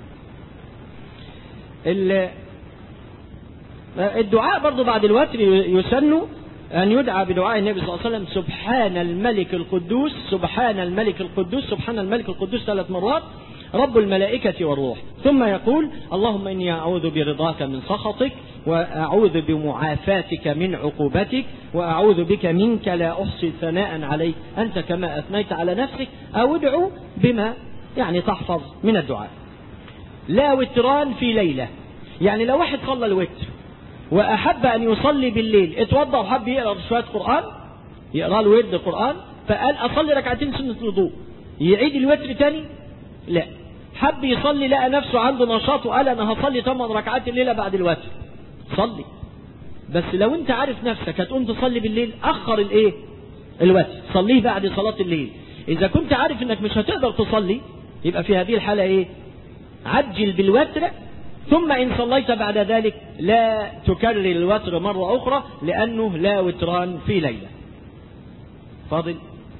الدعاء برضو بعد الوتر يسن أن يدعى بدعاء النبي صلى الله عليه وسلم سبحان الملك القدوس سبحان الملك القدوس سبحان الملك القدوس ثلاث مرات رب الملائكة والروح ثم يقول اللهم إني أعوذ برضاك من سخطك وأعوذ بمعافاتك من عقوبتك وأعوذ بك منك لا أحصي ثناء عليك أنت كما أثنيت على نفسك أو ادعو بما يعني تحفظ من الدعاء لا وتران في ليلة يعني لو واحد صلى الوتر وأحب أن يصلي بالليل اتوضى وحب يقرأ شوية قرآن يقرأ له ورد قرآن فقال أصلي ركعتين سنة الوضوء يعيد الوتر تاني لا حب يصلي لقى نفسه عنده نشاط وقال انا هصلي 8 ركعات الليله بعد الوتر صلي بس لو انت عارف نفسك هتقوم تصلي بالليل اخر الايه الوتر صليه بعد صلاه الليل اذا كنت عارف انك مش هتقدر تصلي يبقى في هذه الحاله ايه عجل بالوتر ثم ان صليت بعد ذلك لا تكرر الوتر مره اخرى لانه لا وتران في ليله فاضل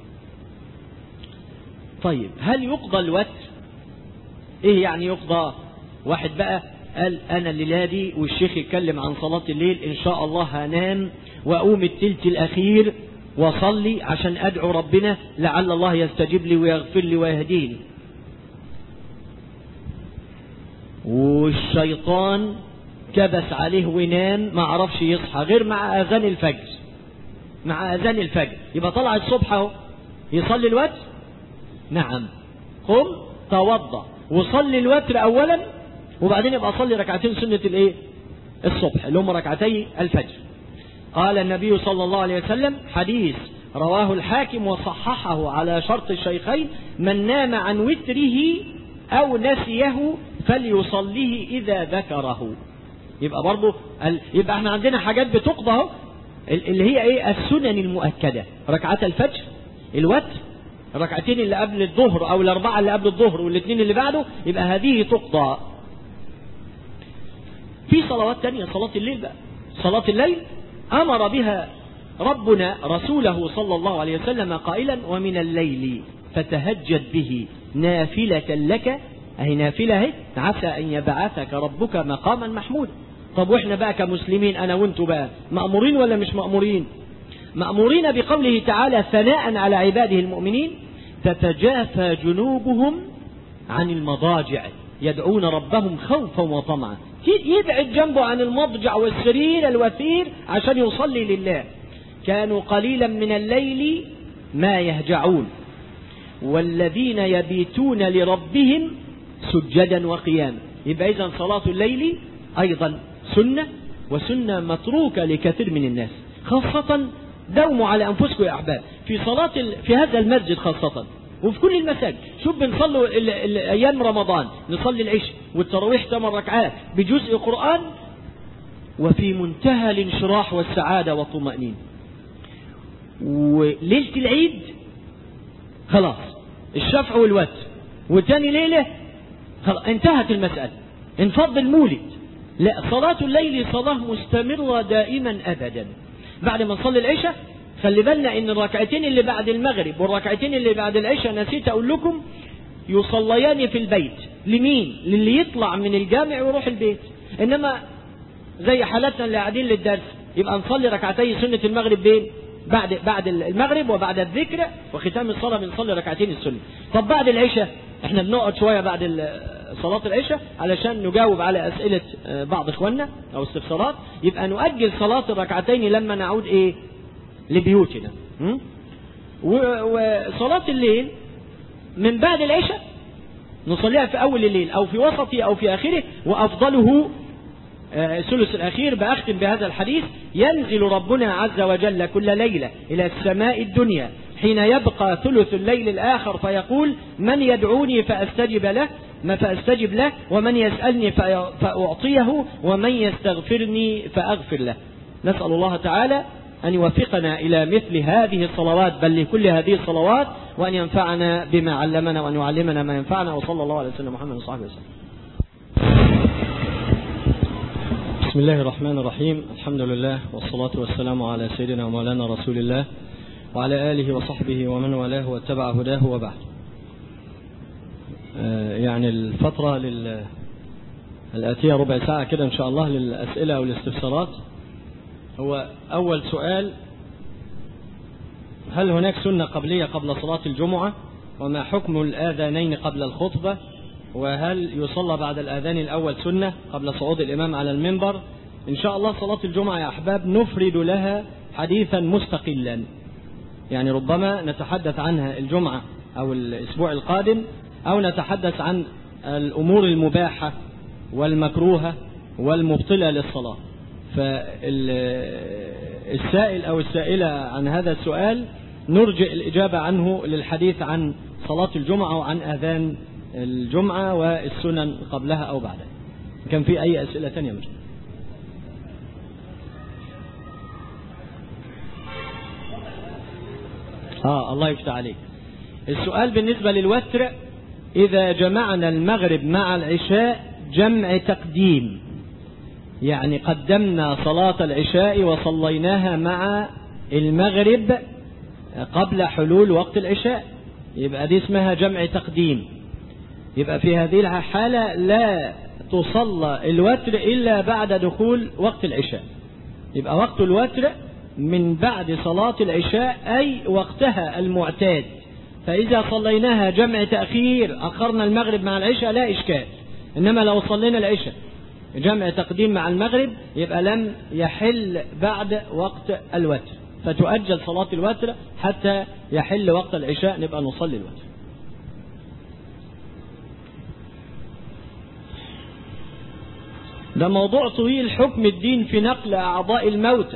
طيب هل يقضى الوتر ايه يعني يقضى واحد بقى قال انا الليله دي والشيخ يتكلم عن صلاه الليل ان شاء الله هنام واقوم التلت الاخير واصلي عشان ادعو ربنا لعل الله يستجيب لي ويغفر لي ويهديني والشيطان كبس عليه ونام ما عرفش يصحى غير مع اذان الفجر مع اذان الفجر يبقى طلع الصبح اهو يصلي الوتر نعم قم توضا وصلي الوتر اولا وبعدين يبقى صلي ركعتين سنه الايه الصبح اللي هم ركعتي الفجر قال النبي صلى الله عليه وسلم حديث رواه الحاكم وصححه على شرط الشيخين من نام عن وتره أو نسيه فليصليه إذا ذكره يبقى برضه يبقى احنا عندنا حاجات بتقضى اهو اللي هي ايه السنن المؤكدة ركعات الفجر الوتر الركعتين اللي قبل الظهر او الاربعة اللي قبل الظهر والاثنين اللي بعده يبقى هذه تقضى في صلوات تانية صلاة الليل بقى صلاة الليل امر بها ربنا رسوله صلى الله عليه وسلم قائلا ومن الليل فتهجد به نافلة لك أهي نافلة اهي عسى أن يبعثك ربك مقاما محمودا طب واحنا بقى كمسلمين أنا وانتوا بقى مأمورين ولا مش مأمورين مأمورين بقوله تعالى ثناء على عباده المؤمنين تتجافى جنوبهم عن المضاجع يدعون ربهم خوفا وطمعا يبعد جنبه عن المضجع والسرير الوثير عشان يصلي لله كانوا قليلا من الليل ما يهجعون والذين يبيتون لربهم سجدا وقياما يبقى إذا صلاة الليل أيضا سنة وسنة متروكة لكثير من الناس خاصة دوموا على أنفسكم يا أحباب في صلاة ال... في هذا المسجد خاصة وفي كل المساجد شوف بنصلوا ال... ال... أيام رمضان نصلي العشاء والتراويح ثمان ركعات بجزء قرآن وفي منتهى الانشراح والسعادة والطمأنينة وليلة العيد خلاص الشفع والوتر وتاني ليلة خلاص انتهت المسألة انفض المولد لا صلاة الليل صلاة مستمرة دائما أبدا بعد ما نصلي العشاء خلي بالنا ان الركعتين اللي بعد المغرب والركعتين اللي بعد العشاء نسيت اقول لكم يصليان في البيت لمين للي يطلع من الجامع ويروح البيت انما زي حالتنا اللي قاعدين للدرس يبقى نصلي ركعتي سنة المغرب بين بعد بعد المغرب وبعد الذكر وختام الصلاة بنصلي ركعتين السنة طب بعد العشاء احنا بنقعد شوية بعد صلاة العشاء علشان نجاوب على أسئلة بعض إخواننا أو استفسارات يبقى نؤجل صلاة الركعتين لما نعود إيه لبيوتنا وصلاة الليل من بعد العشاء نصليها في أول الليل أو في وسطه أو في آخره وأفضله الثلث الأخير بأختم بهذا الحديث ينزل ربنا عز وجل كل ليلة إلى السماء الدنيا حين يبقى ثلث الليل الآخر فيقول من يدعوني فأستجب له ما فأستجب له ومن يسألني فأعطيه ومن يستغفرني فأغفر له نسأل الله تعالى أن يوفقنا إلى مثل هذه الصلوات بل لكل هذه الصلوات وأن ينفعنا بما علمنا وأن يعلمنا ما ينفعنا وصلى الله على سيدنا محمد وصحبه وسلم بسم الله الرحمن الرحيم الحمد لله والصلاة والسلام على سيدنا ومولانا رسول الله وعلى آله وصحبه ومن والاه واتبع هداه وبعد يعني الفترة لل... الآتية ربع ساعة كده إن شاء الله للأسئلة أو الاستفسارات هو أول سؤال هل هناك سنة قبلية قبل صلاة الجمعة وما حكم الآذانين قبل الخطبة وهل يصلى بعد الآذان الأول سنة قبل صعود الإمام على المنبر إن شاء الله صلاة الجمعة يا أحباب نفرد لها حديثا مستقلا يعني ربما نتحدث عنها الجمعة أو الأسبوع القادم أو نتحدث عن الأمور المباحة والمكروهة والمبطلة للصلاة فالسائل أو السائلة عن هذا السؤال نرجئ الإجابة عنه للحديث عن صلاة الجمعة وعن أذان الجمعة والسنن قبلها أو بعدها كان في أي أسئلة تانية مجد آه الله يفتح عليك السؤال بالنسبة للوتر إذا جمعنا المغرب مع العشاء جمع تقديم يعني قدمنا صلاة العشاء وصليناها مع المغرب قبل حلول وقت العشاء يبقى دي اسمها جمع تقديم يبقى في هذه الحالة لا تصلى الوتر إلا بعد دخول وقت العشاء يبقى وقت الوتر من بعد صلاة العشاء أي وقتها المعتاد فإذا صليناها جمع تأخير أخرنا المغرب مع العشاء لا إشكال إنما لو صلينا العشاء جمع تقديم مع المغرب يبقى لم يحل بعد وقت الوتر فتؤجل صلاة الوتر حتى يحل وقت العشاء نبقى نصلي الوتر ده موضوع طويل حكم الدين في نقل أعضاء الموتى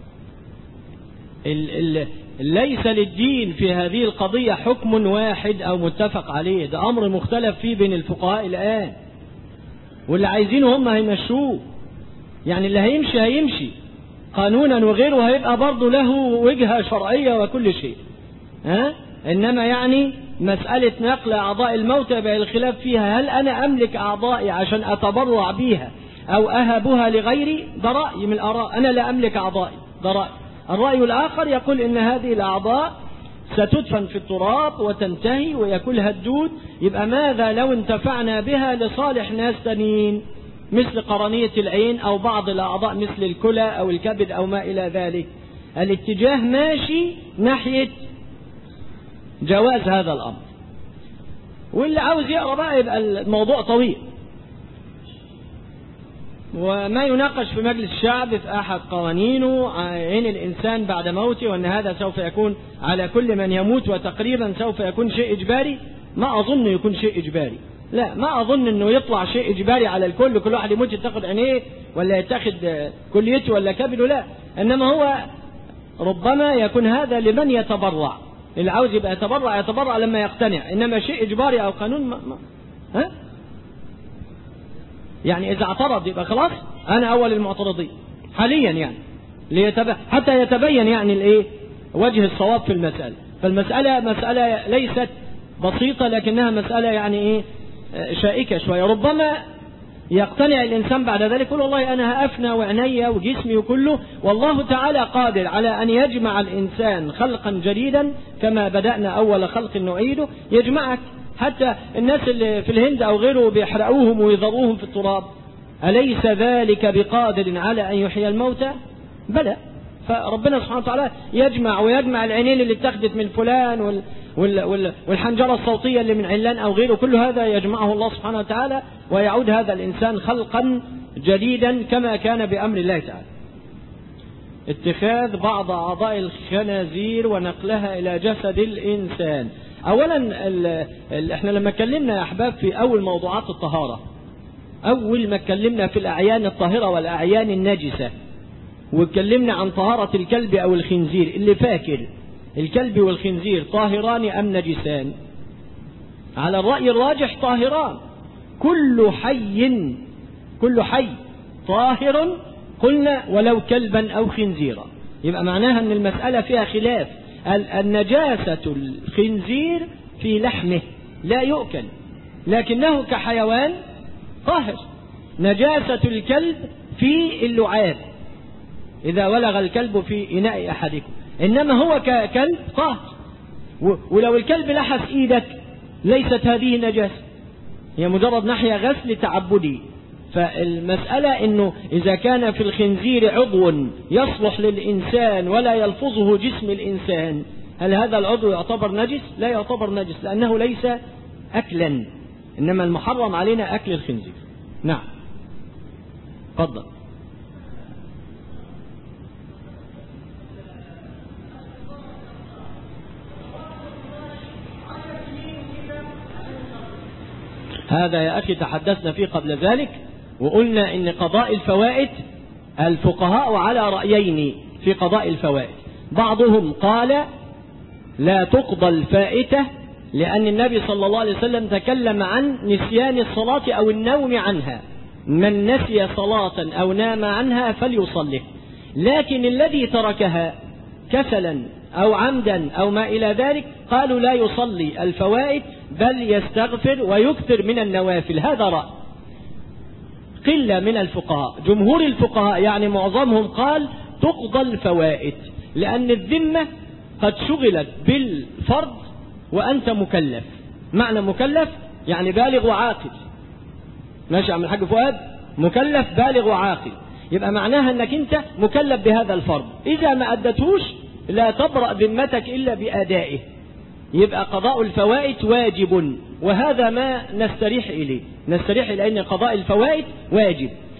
ال ال ليس للدين في هذه القضية حكم واحد أو متفق عليه ده أمر مختلف فيه بين الفقهاء الآن واللي عايزينه هم هيمشوه يعني اللي هيمشي هيمشي قانونا وغيره هيبقى برضه له وجهة شرعية وكل شيء ها؟ إنما يعني مسألة نقل أعضاء الموتى يبقى الخلاف فيها هل أنا أملك أعضائي عشان أتبرع بيها أو أهبها لغيري ده رأي من الآراء أنا لا أملك أعضائي ده رأي الرأي الآخر يقول إن هذه الأعضاء ستدفن في التراب وتنتهي ويأكلها الدود يبقى ماذا لو انتفعنا بها لصالح ناس تانيين مثل قرنية العين أو بعض الأعضاء مثل الكلى أو الكبد أو ما إلى ذلك الاتجاه ماشي ناحية جواز هذا الأمر واللي عاوز يقرأ بقى يبقى الموضوع طويل وما يناقش في مجلس الشعب في أحد قوانينه عين الإنسان بعد موته وأن هذا سوف يكون على كل من يموت وتقريبا سوف يكون شيء إجباري ما أظن يكون شيء إجباري لا ما أظن أنه يطلع شيء إجباري على الكل كل واحد يموت يتاخد عينيه ولا يتاخد كليته ولا كبده لا إنما هو ربما يكون هذا لمن يتبرع اللي عاوز يبقى يتبرع يتبرع لما يقتنع إنما شيء إجباري أو قانون ما ما ها يعني إذا اعترض يبقى خلاص أنا أول المعترضين حاليا يعني ليتب... حتى يتبين يعني الإيه وجه الصواب في المسألة فالمسألة مسألة ليست بسيطة لكنها مسألة يعني إيه شائكة شوية ربما يقتنع الإنسان بعد ذلك يقول والله أنا هأفنى وعيني وجسمي وكله والله تعالى قادر على أن يجمع الإنسان خلقا جديدا كما بدأنا أول خلق نعيده يجمعك حتى الناس اللي في الهند أو غيره بيحرقوهم ويذروهم في التراب أليس ذلك بقادر على أن يحيي الموتى بلى فربنا سبحانه وتعالى يجمع ويجمع العينين اللي اتخذت من فلان وال وال وال والحنجرة الصوتية اللي من علان أو غيره كل هذا يجمعه الله سبحانه وتعالى ويعود هذا الإنسان خلقا جديدا كما كان بأمر الله تعالى اتخاذ بعض أعضاء الخنازير ونقلها إلى جسد الإنسان أولا ال ال احنا لما اتكلمنا يا أحباب في أول موضوعات الطهارة أول ما اتكلمنا في الأعيان الطاهرة والأعيان النجسة واتكلمنا عن طهارة الكلب أو الخنزير اللي فاكر الكلب والخنزير طاهران أم نجسان على الرأي الراجح طاهران كل حي كل حي طاهر قلنا ولو كلبا أو خنزيرا يبقى معناها أن المسألة فيها خلاف النجاسة الخنزير في لحمه لا يؤكل لكنه كحيوان طاهر نجاسة الكلب في اللعاب إذا ولغ الكلب في إناء أحدكم إنما هو ككلب طاهر ولو الكلب لحس إيدك ليست هذه نجاسة هي مجرد ناحية غسل تعبدي فالمسألة أنه إذا كان في الخنزير عضو يصلح للإنسان ولا يلفظه جسم الإنسان هل هذا العضو يعتبر نجس؟ لا يعتبر نجس لأنه ليس أكلا إنما المحرم علينا أكل الخنزير نعم تفضل هذا يا أخي تحدثنا فيه قبل ذلك وقلنا إن قضاء الفوائد الفقهاء على رأيين في قضاء الفوائد بعضهم قال لا تقضى الفائتة لأن النبي صلى الله عليه وسلم تكلم عن نسيان الصلاة أو النوم عنها من نسي صلاة أو نام عنها فليصلي لكن الذي تركها كسلا أو عمدا أو ما إلى ذلك قالوا لا يصلي الفوائد بل يستغفر ويكثر من النوافل هذا رأي قلة من الفقهاء جمهور الفقهاء يعني معظمهم قال تقضى الفوائد لأن الذمة قد شغلت بالفرض وأنت مكلف معنى مكلف يعني بالغ وعاقل ماشي عم الحاج فؤاد مكلف بالغ وعاقل يبقى معناها انك انت مكلف بهذا الفرض اذا ما ادتهوش لا تبرأ ذمتك الا بادائه يبقى قضاء الفوائد واجب وهذا ما نستريح إليه نستريح إلى أن قضاء الفوائد واجب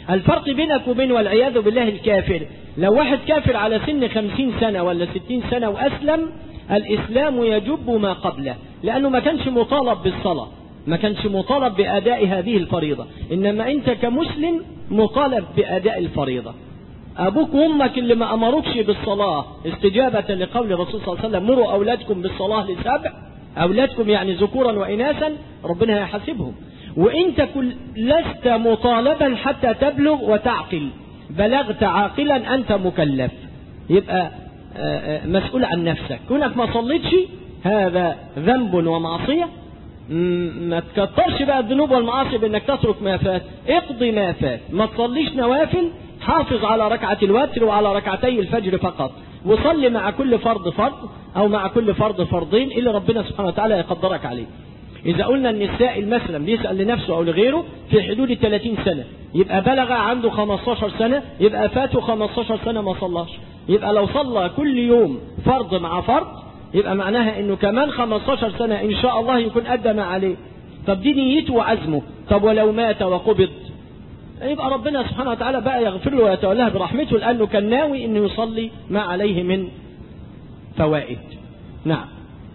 الفرق بينك وبين والعياذ بالله الكافر لو واحد كافر على سن خمسين سنة ولا ستين سنة وأسلم الإسلام يجب ما قبله لأنه ما كانش مطالب بالصلاة ما كانش مطالب بأداء هذه الفريضة إنما أنت كمسلم مطالب بأداء الفريضة أبوك وأمك اللي ما أمروكش بالصلاة استجابة لقول الرسول صلى الله عليه وسلم مروا أولادكم بالصلاة لسبع أولادكم يعني ذكورا وإناثا ربنا هيحاسبهم وانت كل لست مطالبا حتى تبلغ وتعقل بلغت عاقلا انت مكلف يبقى مسؤول عن نفسك كونك ما صليتش هذا ذنب ومعصية ما تكترش بقى الذنوب والمعاصي بانك تترك ما فات اقضي ما فات ما تصليش نوافل حافظ على ركعة الوتر وعلى ركعتي الفجر فقط وصلي مع كل فرض فرض او مع كل فرض فرضين اللي ربنا سبحانه وتعالى يقدرك عليه إذا قلنا أن السائل مثلا بيسأل لنفسه أو لغيره في حدود 30 سنة يبقى بلغ عنده 15 سنة يبقى فاته 15 سنة ما صلاش يبقى لو صلى كل يوم فرض مع فرض يبقى معناها أنه كمان 15 سنة إن شاء الله يكون أدى ما عليه طب دي نيته وعزمه طب ولو مات وقبض يبقى ربنا سبحانه وتعالى بقى يغفر له ويتولاه برحمته لأنه كان ناوي أنه يصلي ما عليه من فوائد نعم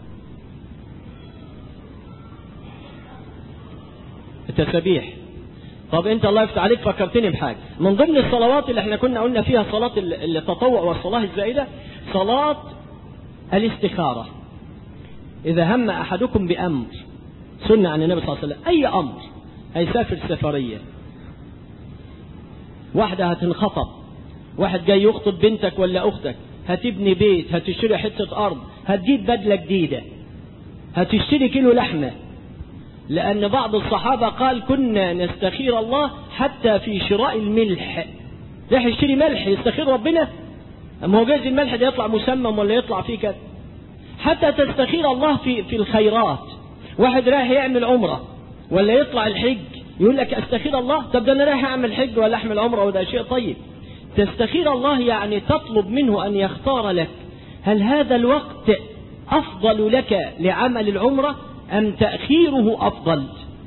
التسبيح طب انت الله يفتح عليك فكرتني بحاجه من ضمن الصلوات اللي احنا كنا قلنا فيها صلاه التطوع والصلاه الزائده صلاه الاستخاره اذا هم احدكم بامر سنه عن النبي صلى الله عليه وسلم اي امر هيسافر سفريه واحده هتنخطب واحد جاي يخطب بنتك ولا اختك هتبني بيت هتشتري حته ارض هتجيب بدله جديده هتشتري كيلو لحمه لأن بعض الصحابة قال كنا نستخير الله حتى في شراء الملح راح يشتري ملح يستخير ربنا أما هو جايز الملح ده يطلع مسمم ولا يطلع فيه كذا حتى تستخير الله في في الخيرات واحد رايح يعمل عمرة ولا يطلع الحج يقول لك استخير الله طب ده انا رايح اعمل حج ولا احمل عمرة وده شيء طيب تستخير الله يعني تطلب منه ان يختار لك هل هذا الوقت افضل لك لعمل العمره أم تأخيره أفضل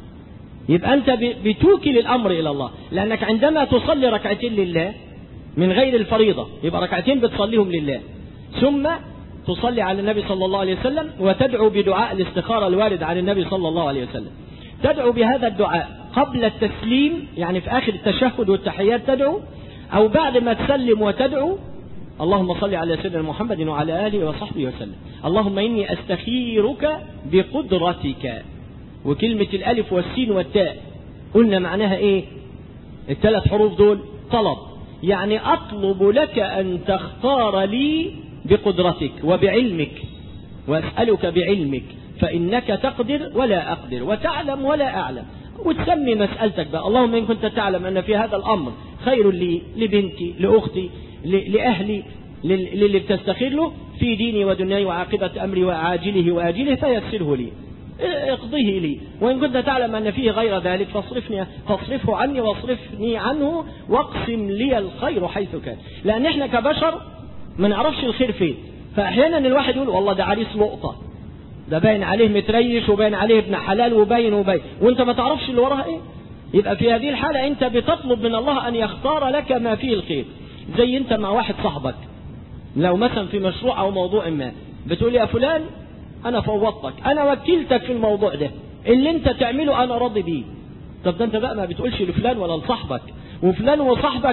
يبقى أنت بتوكل الأمر إلى الله لأنك عندما تصلي ركعتين لله من غير الفريضة يبقى ركعتين بتصليهم لله ثم تصلي على النبي صلى الله عليه وسلم وتدعو بدعاء الاستخارة الوارد عن النبي صلى الله عليه وسلم تدعو بهذا الدعاء قبل التسليم يعني في آخر التشهد والتحيات تدعو أو بعد ما تسلم وتدعو اللهم صل على سيدنا محمد وعلى آله وصحبه وسلم اللهم إني أستخيرك بقدرتك وكلمة الألف والسين والتاء قلنا معناها إيه الثلاث حروف دول طلب يعني أطلب لك أن تختار لي بقدرتك وبعلمك وأسألك بعلمك فإنك تقدر ولا أقدر وتعلم ولا أعلم وتسمي مسألتك بقى اللهم إن كنت تعلم أن في هذا الأمر خير لي لبنتي لأختي لأهلي للي بتستخير له في ديني ودنياي وعاقبة أمري وعاجله وآجله فيسره لي اقضيه لي وإن كنت تعلم أن فيه غير ذلك فاصرفني فاصرفه عني واصرفني عنه واقسم لي الخير حيث كان لأن احنا كبشر ما نعرفش الخير فين فأحيانا الواحد يقول والله ده عريس لقطة ده باين عليه متريش وباين عليه ابن حلال وباين وباين وانت ما تعرفش اللي وراها ايه يبقى في هذه الحالة انت بتطلب من الله ان يختار لك ما فيه الخير زي انت مع واحد صاحبك لو مثلا في مشروع او موضوع ما بتقول يا فلان انا فوضتك انا وكلتك في الموضوع ده اللي انت تعمله انا راضي بيه طب ده انت بقى ما بتقولش لفلان ولا لصاحبك وفلان وصاحبك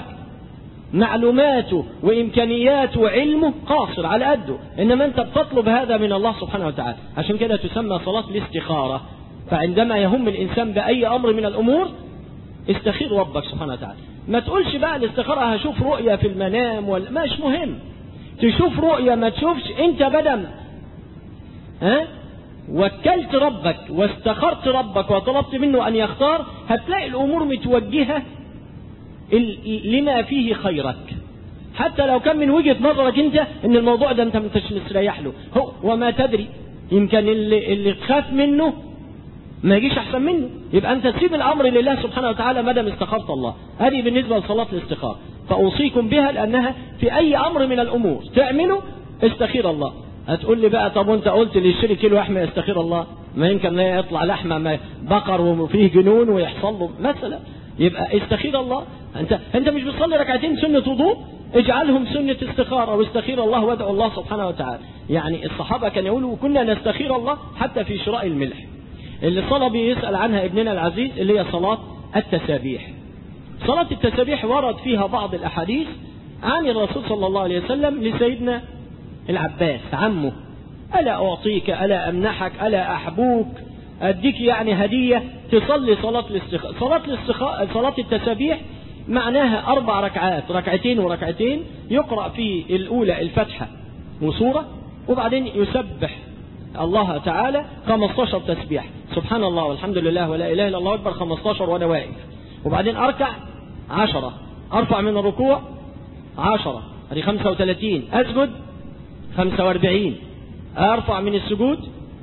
معلوماته وامكانياته وعلمه قاصر على قده انما انت بتطلب هذا من الله سبحانه وتعالى عشان كده تسمى صلاة الاستخارة فعندما يهم الانسان باي امر من الامور استخير ربك سبحانه وتعالى ما تقولش بقى الاستخارة هشوف رؤية في المنام ولا مش مهم تشوف رؤية ما تشوفش انت بدم ها وكلت ربك واستخرت ربك وطلبت منه ان يختار هتلاقي الامور متوجهة لما فيه خيرك حتى لو كان من وجهة نظرك انت ان الموضوع ده انت مش مستريح له هو وما تدري يمكن اللي, اللي تخاف منه ما يجيش احسن منه يبقى انت تسيب الامر لله سبحانه وتعالى ما دام استخرت الله هذه بالنسبه لصلاه الاستخاره فاوصيكم بها لانها في اي امر من الامور تعمله استخير الله هتقول لي بقى طب وانت قلت اللي يشتري كيلو لحمه يستخير الله ما يمكن لا يطلع لحمه ما بقر وفيه جنون ويحصل له مثلا يبقى استخير الله انت انت مش بتصلي ركعتين سنه وضوء اجعلهم سنة استخارة واستخير الله وادعوا الله سبحانه وتعالى يعني الصحابة كانوا يقولوا كنا نستخير الله حتى في شراء الملح اللي الصلاة بيسأل عنها ابننا العزيز اللي هي صلاة التسابيح صلاة التسابيح ورد فيها بعض الأحاديث عن الرسول صلى الله عليه وسلم لسيدنا العباس عمه ألا أعطيك ألا أمنحك ألا أحبوك أديك يعني هدية تصلي صلاة الاستخاء صلاة الاستخاء صلاة التسابيح معناها أربع ركعات ركعتين وركعتين يقرأ في الأولى الفتحة وسورة وبعدين يسبح الله تعالى 15 تسبيح سبحان الله والحمد لله ولا إله إلا الله أكبر 15 وأنا واقف وبعدين أركع 10 أرفع من الركوع 10 هذه 35 أسجد 45 أرفع من السجود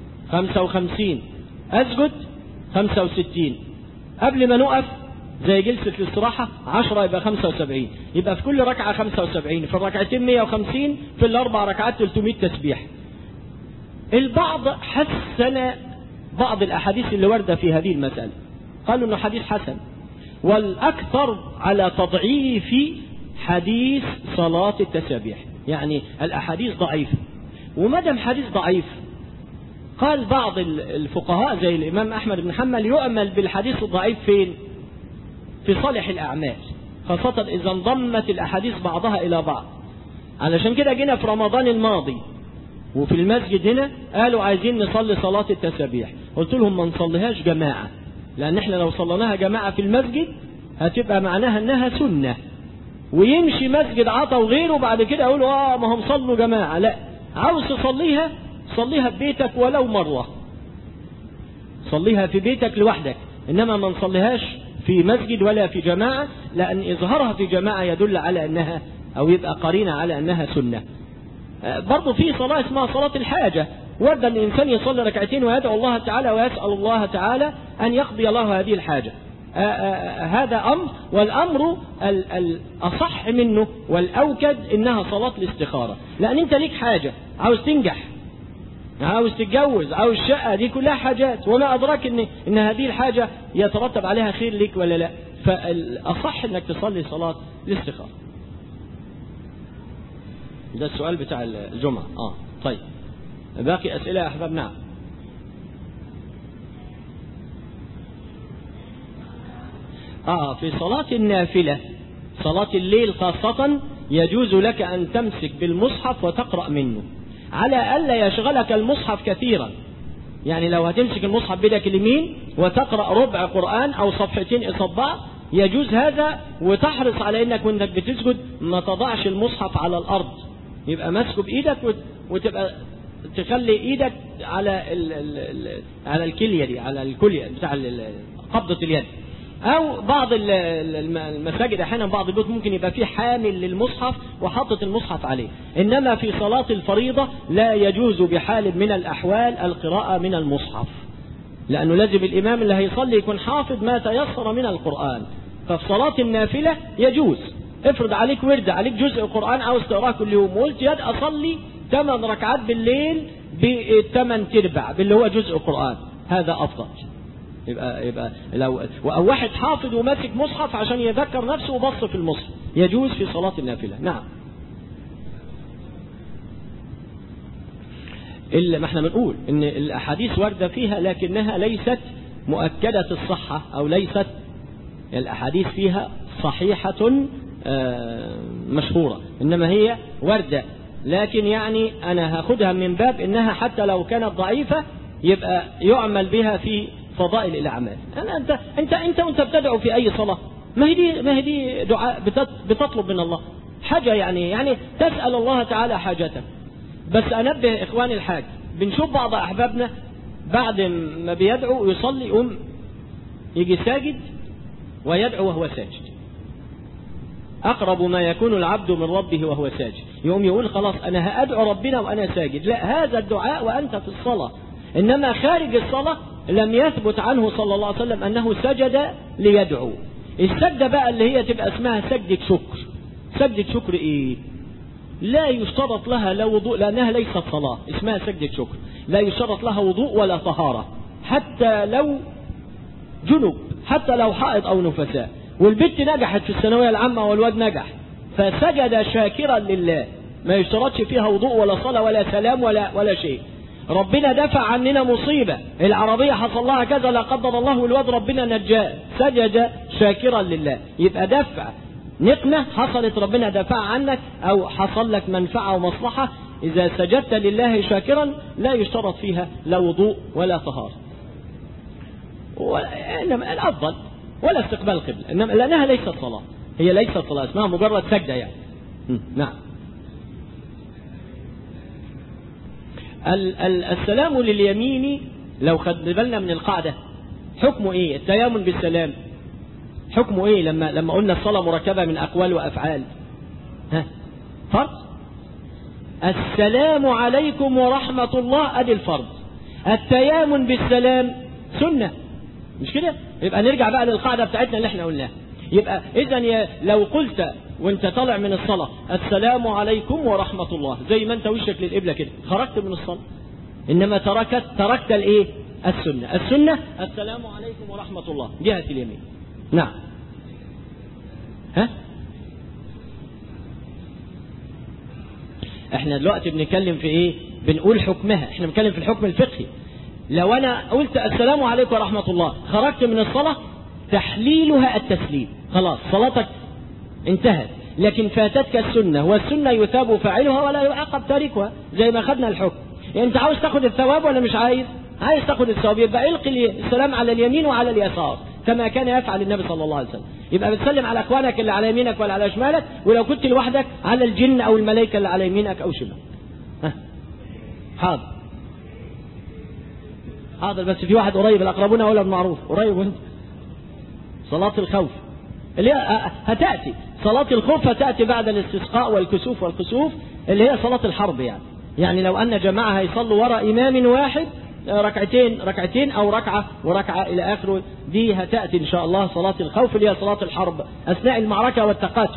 55 أسجد 65 قبل ما نقف زي جلسة الاستراحة 10 يبقى 75 يبقى في كل ركعة 75 في الركعتين 150 في الأربع ركعات 300 تسبيح البعض حسن بعض الأحاديث اللي واردة في هذه المسألة قالوا أنه حديث حسن والأكثر على تضعيف حديث صلاة التسابيح يعني الأحاديث ضعيفة ومدام حديث ضعيف قال بعض الفقهاء زي الإمام أحمد بن حنبل يؤمل بالحديث الضعيف فين في صالح الأعمال خاصة إذا انضمت الأحاديث بعضها إلى بعض علشان كده جينا في رمضان الماضي وفي المسجد هنا قالوا عايزين نصلي صلاة التسابيح قلت لهم ما نصليهاش جماعة لأن احنا لو صليناها جماعة في المسجد هتبقى معناها انها سنة ويمشي مسجد عطا وغيره بعد كده يقولوا اه ما هم صلوا جماعة لا عاوز تصليها صليها في بيتك ولو مرة صليها في بيتك لوحدك انما ما نصليهاش في مسجد ولا في جماعة لأن إظهارها في جماعة يدل على أنها أو يبقى قرينة على أنها سنة برضه في صلاة اسمها صلاة الحاجة ورد أن الإنسان يصلي ركعتين ويدعو الله تعالى ويسأل الله تعالى أن يقضي له هذه الحاجة آآ آآ هذا أمر والأمر الأصح منه والأوكد إنها صلاة الاستخارة لأن أنت ليك حاجة عاوز تنجح عاوز تتجوز عاوز شقة دي كلها حاجات وما أدراك إن, إن هذه الحاجة يترتب عليها خير لك ولا لا فالأصح إنك تصلي صلاة الاستخارة ده السؤال بتاع الجمعة آه طيب باقي أسئلة يا أحباب نعم آه في صلاة النافلة صلاة الليل خاصة يجوز لك أن تمسك بالمصحف وتقرأ منه على ألا يشغلك المصحف كثيرا يعني لو هتمسك المصحف بيدك اليمين وتقرأ ربع قرآن أو صفحتين إصبع يجوز هذا وتحرص على أنك وأنك بتسجد ما تضعش المصحف على الأرض يبقى ماسكه بإيدك وتبقى تخلي إيدك على ال ال ال على الكلية دي على الكلية بتاع قبضة اليد أو بعض المساجد أحيانا بعض البيوت ممكن يبقى فيه حامل للمصحف وحاطط المصحف عليه إنما في صلاة الفريضة لا يجوز بحال من الأحوال القراءة من المصحف لأنه لازم الإمام اللي هيصلي يكون حافظ ما تيسر من القرآن ففي صلاة النافلة يجوز افرض عليك ورد عليك جزء قرآن عاوز تقراه كل يوم وقلت يد أصلي ثمان ركعات بالليل بثمان تربع باللي هو جزء قرآن هذا أفضل يبقى يبقى لو او واحد حافظ وماسك مصحف عشان يذكر نفسه وبص في المصحف يجوز في صلاة النافلة نعم إلا ما احنا بنقول ان الاحاديث واردة فيها لكنها ليست مؤكدة الصحة او ليست الاحاديث فيها صحيحة مشهورة انما هي واردة لكن يعني انا هاخدها من باب انها حتى لو كانت ضعيفة يبقى يعمل بها في فضائل الاعمال أنا انت انت انت وانت بتدعو في اي صلاه ما هي دي ما هي دي دعاء بتطلب من الله حاجه يعني يعني تسال الله تعالى حاجتك بس انبه اخواني الحاج بنشوف بعض احبابنا بعد ما بيدعو يصلي يقوم يجي ساجد ويدعو وهو ساجد أقرب ما يكون العبد من ربه وهو ساجد يقوم يقول خلاص أنا هأدعو ربنا وأنا ساجد لا هذا الدعاء وأنت في الصلاة إنما خارج الصلاة لم يثبت عنه صلى الله عليه وسلم أنه سجد ليدعو السجدة بقى اللي هي تبقى اسمها سجدة شكر سجدة شكر إيه لا يشترط لها لا وضوء لأنها ليست صلاة اسمها سجدة شكر لا يشترط لها وضوء ولا طهارة حتى لو جنب حتى لو حائض أو نفساء والبنت نجحت في الثانوية العامة والواد نجح فسجد شاكرا لله ما يشترطش فيها وضوء ولا صلاة ولا سلام ولا ولا شيء ربنا دفع عننا مصيبة العربية حصل لها كذا لا قدر الله والواد ربنا نجاه سجد شاكرا لله يبقى دفع نقمة حصلت ربنا دفع عنك أو حصل لك منفعة ومصلحة إذا سجدت لله شاكرا لا يشترط فيها لا وضوء ولا طهارة إنما الأفضل ولا استقبال القبلة إنما لأنها ليست صلاة هي ليست صلاة اسمها مجرد سجدة يعني نعم السلام لليمين لو خد بالنا من القاعدة حكمه ايه التيامن بالسلام حكمه ايه لما لما قلنا الصلاة مركبة من اقوال وافعال ها فرض السلام عليكم ورحمة الله ادي الفرض التيامن بالسلام سنة مش كده يبقى نرجع بقى للقاعدة بتاعتنا اللي احنا قلناها يبقى اذا لو قلت وانت طالع من الصلاة السلام عليكم ورحمة الله زي ما انت وشك للقبلة كده خرجت من الصلاة انما تركت تركت الايه السنة السنة السلام عليكم ورحمة الله جهة اليمين نعم ها احنا دلوقتي بنتكلم في ايه بنقول حكمها احنا بنتكلم في الحكم الفقهي لو انا قلت السلام عليكم ورحمة الله خرجت من الصلاة تحليلها التسليم خلاص صلاتك انتهت لكن فاتتك السنة والسنة يثاب فاعلها ولا يعاقب تاركها زي ما خدنا الحكم يعني انت عاوز تاخد الثواب ولا مش عايز عايز تاخد الثواب يبقى القي السلام على اليمين وعلى اليسار كما كان يفعل النبي صلى الله عليه وسلم يبقى بتسلم على اخوانك اللي على يمينك ولا على شمالك ولو كنت لوحدك على الجن او الملائكه اللي على يمينك او شمالك ها حاضر حاضر بس في واحد قريب الاقربون اولى بالمعروف قريب وانت صلاه الخوف اللي هي هتاتي صلاة الخوف هتأتي بعد الاستسقاء والكسوف والكسوف اللي هي صلاة الحرب يعني يعني لو أن جماعة هيصلوا وراء إمام واحد ركعتين ركعتين أو ركعة وركعة إلى آخره دي هتأتي إن شاء الله صلاة الخوف اللي هي صلاة الحرب أثناء المعركة والتقاتل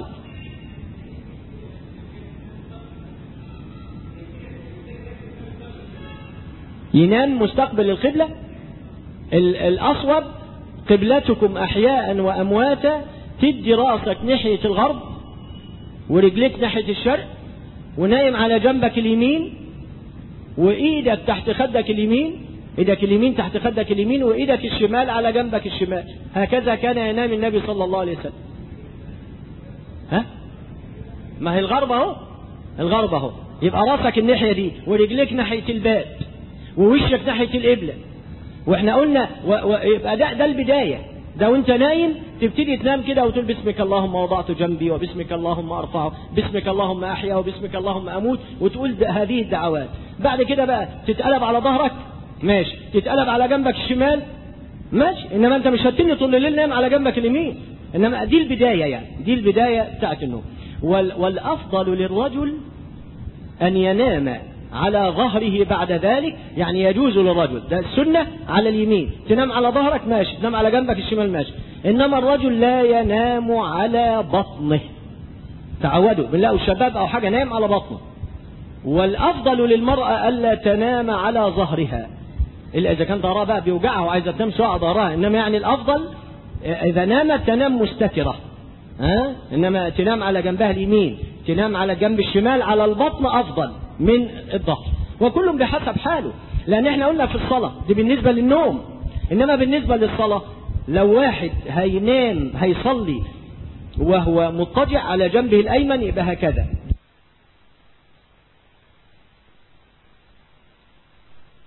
ينام مستقبل القبلة الأصوب قبلتكم أحياء وأمواتا تدي راسك ناحية الغرب ورجليك ناحية الشرق ونايم على جنبك اليمين وايدك تحت خدك اليمين ايدك اليمين تحت خدك اليمين وايدك الشمال على جنبك الشمال هكذا كان ينام النبي صلى الله عليه وسلم ها ما هي الغرب اهو الغرب اهو يبقى راسك الناحيه دي ورجليك ناحيه الباب ووشك ناحيه القبله واحنا قلنا يبقى ده ده البدايه ده وانت نايم تبتدي تنام كده وتقول باسمك اللهم وضعت جنبي وباسمك اللهم ارفعه باسمك اللهم احيا وباسمك اللهم اموت وتقول هذه الدعوات بعد كده بقى تتقلب على ظهرك ماشي تتقلب على جنبك الشمال ماشي انما انت مش هتني طول الليل نام على جنبك اليمين انما دي البدايه يعني دي البدايه بتاعت النوم وال والافضل للرجل ان ينام على ظهره بعد ذلك يعني يجوز للرجل ده السنة على اليمين تنام على ظهرك ماشي تنام على جنبك الشمال ماشي إنما الرجل لا ينام على بطنه تعودوا بنلاقوا الشباب أو حاجة نايم على بطنه والأفضل للمرأة ألا تنام على ظهرها إلا إذا كان ظهرها بقى بيوجعها وعايزة تنام شوية على ظهرها إنما يعني الأفضل إذا نامت تنام مستترة ها إنما تنام على جنبها اليمين تنام على جنب الشمال على البطن أفضل من الظهر وكل بحسب حاله لأن احنا قلنا في الصلاة دي بالنسبة للنوم إنما بالنسبة للصلاة لو واحد هينام هيصلي وهو مضطجع على جنبه الأيمن يبقى هكذا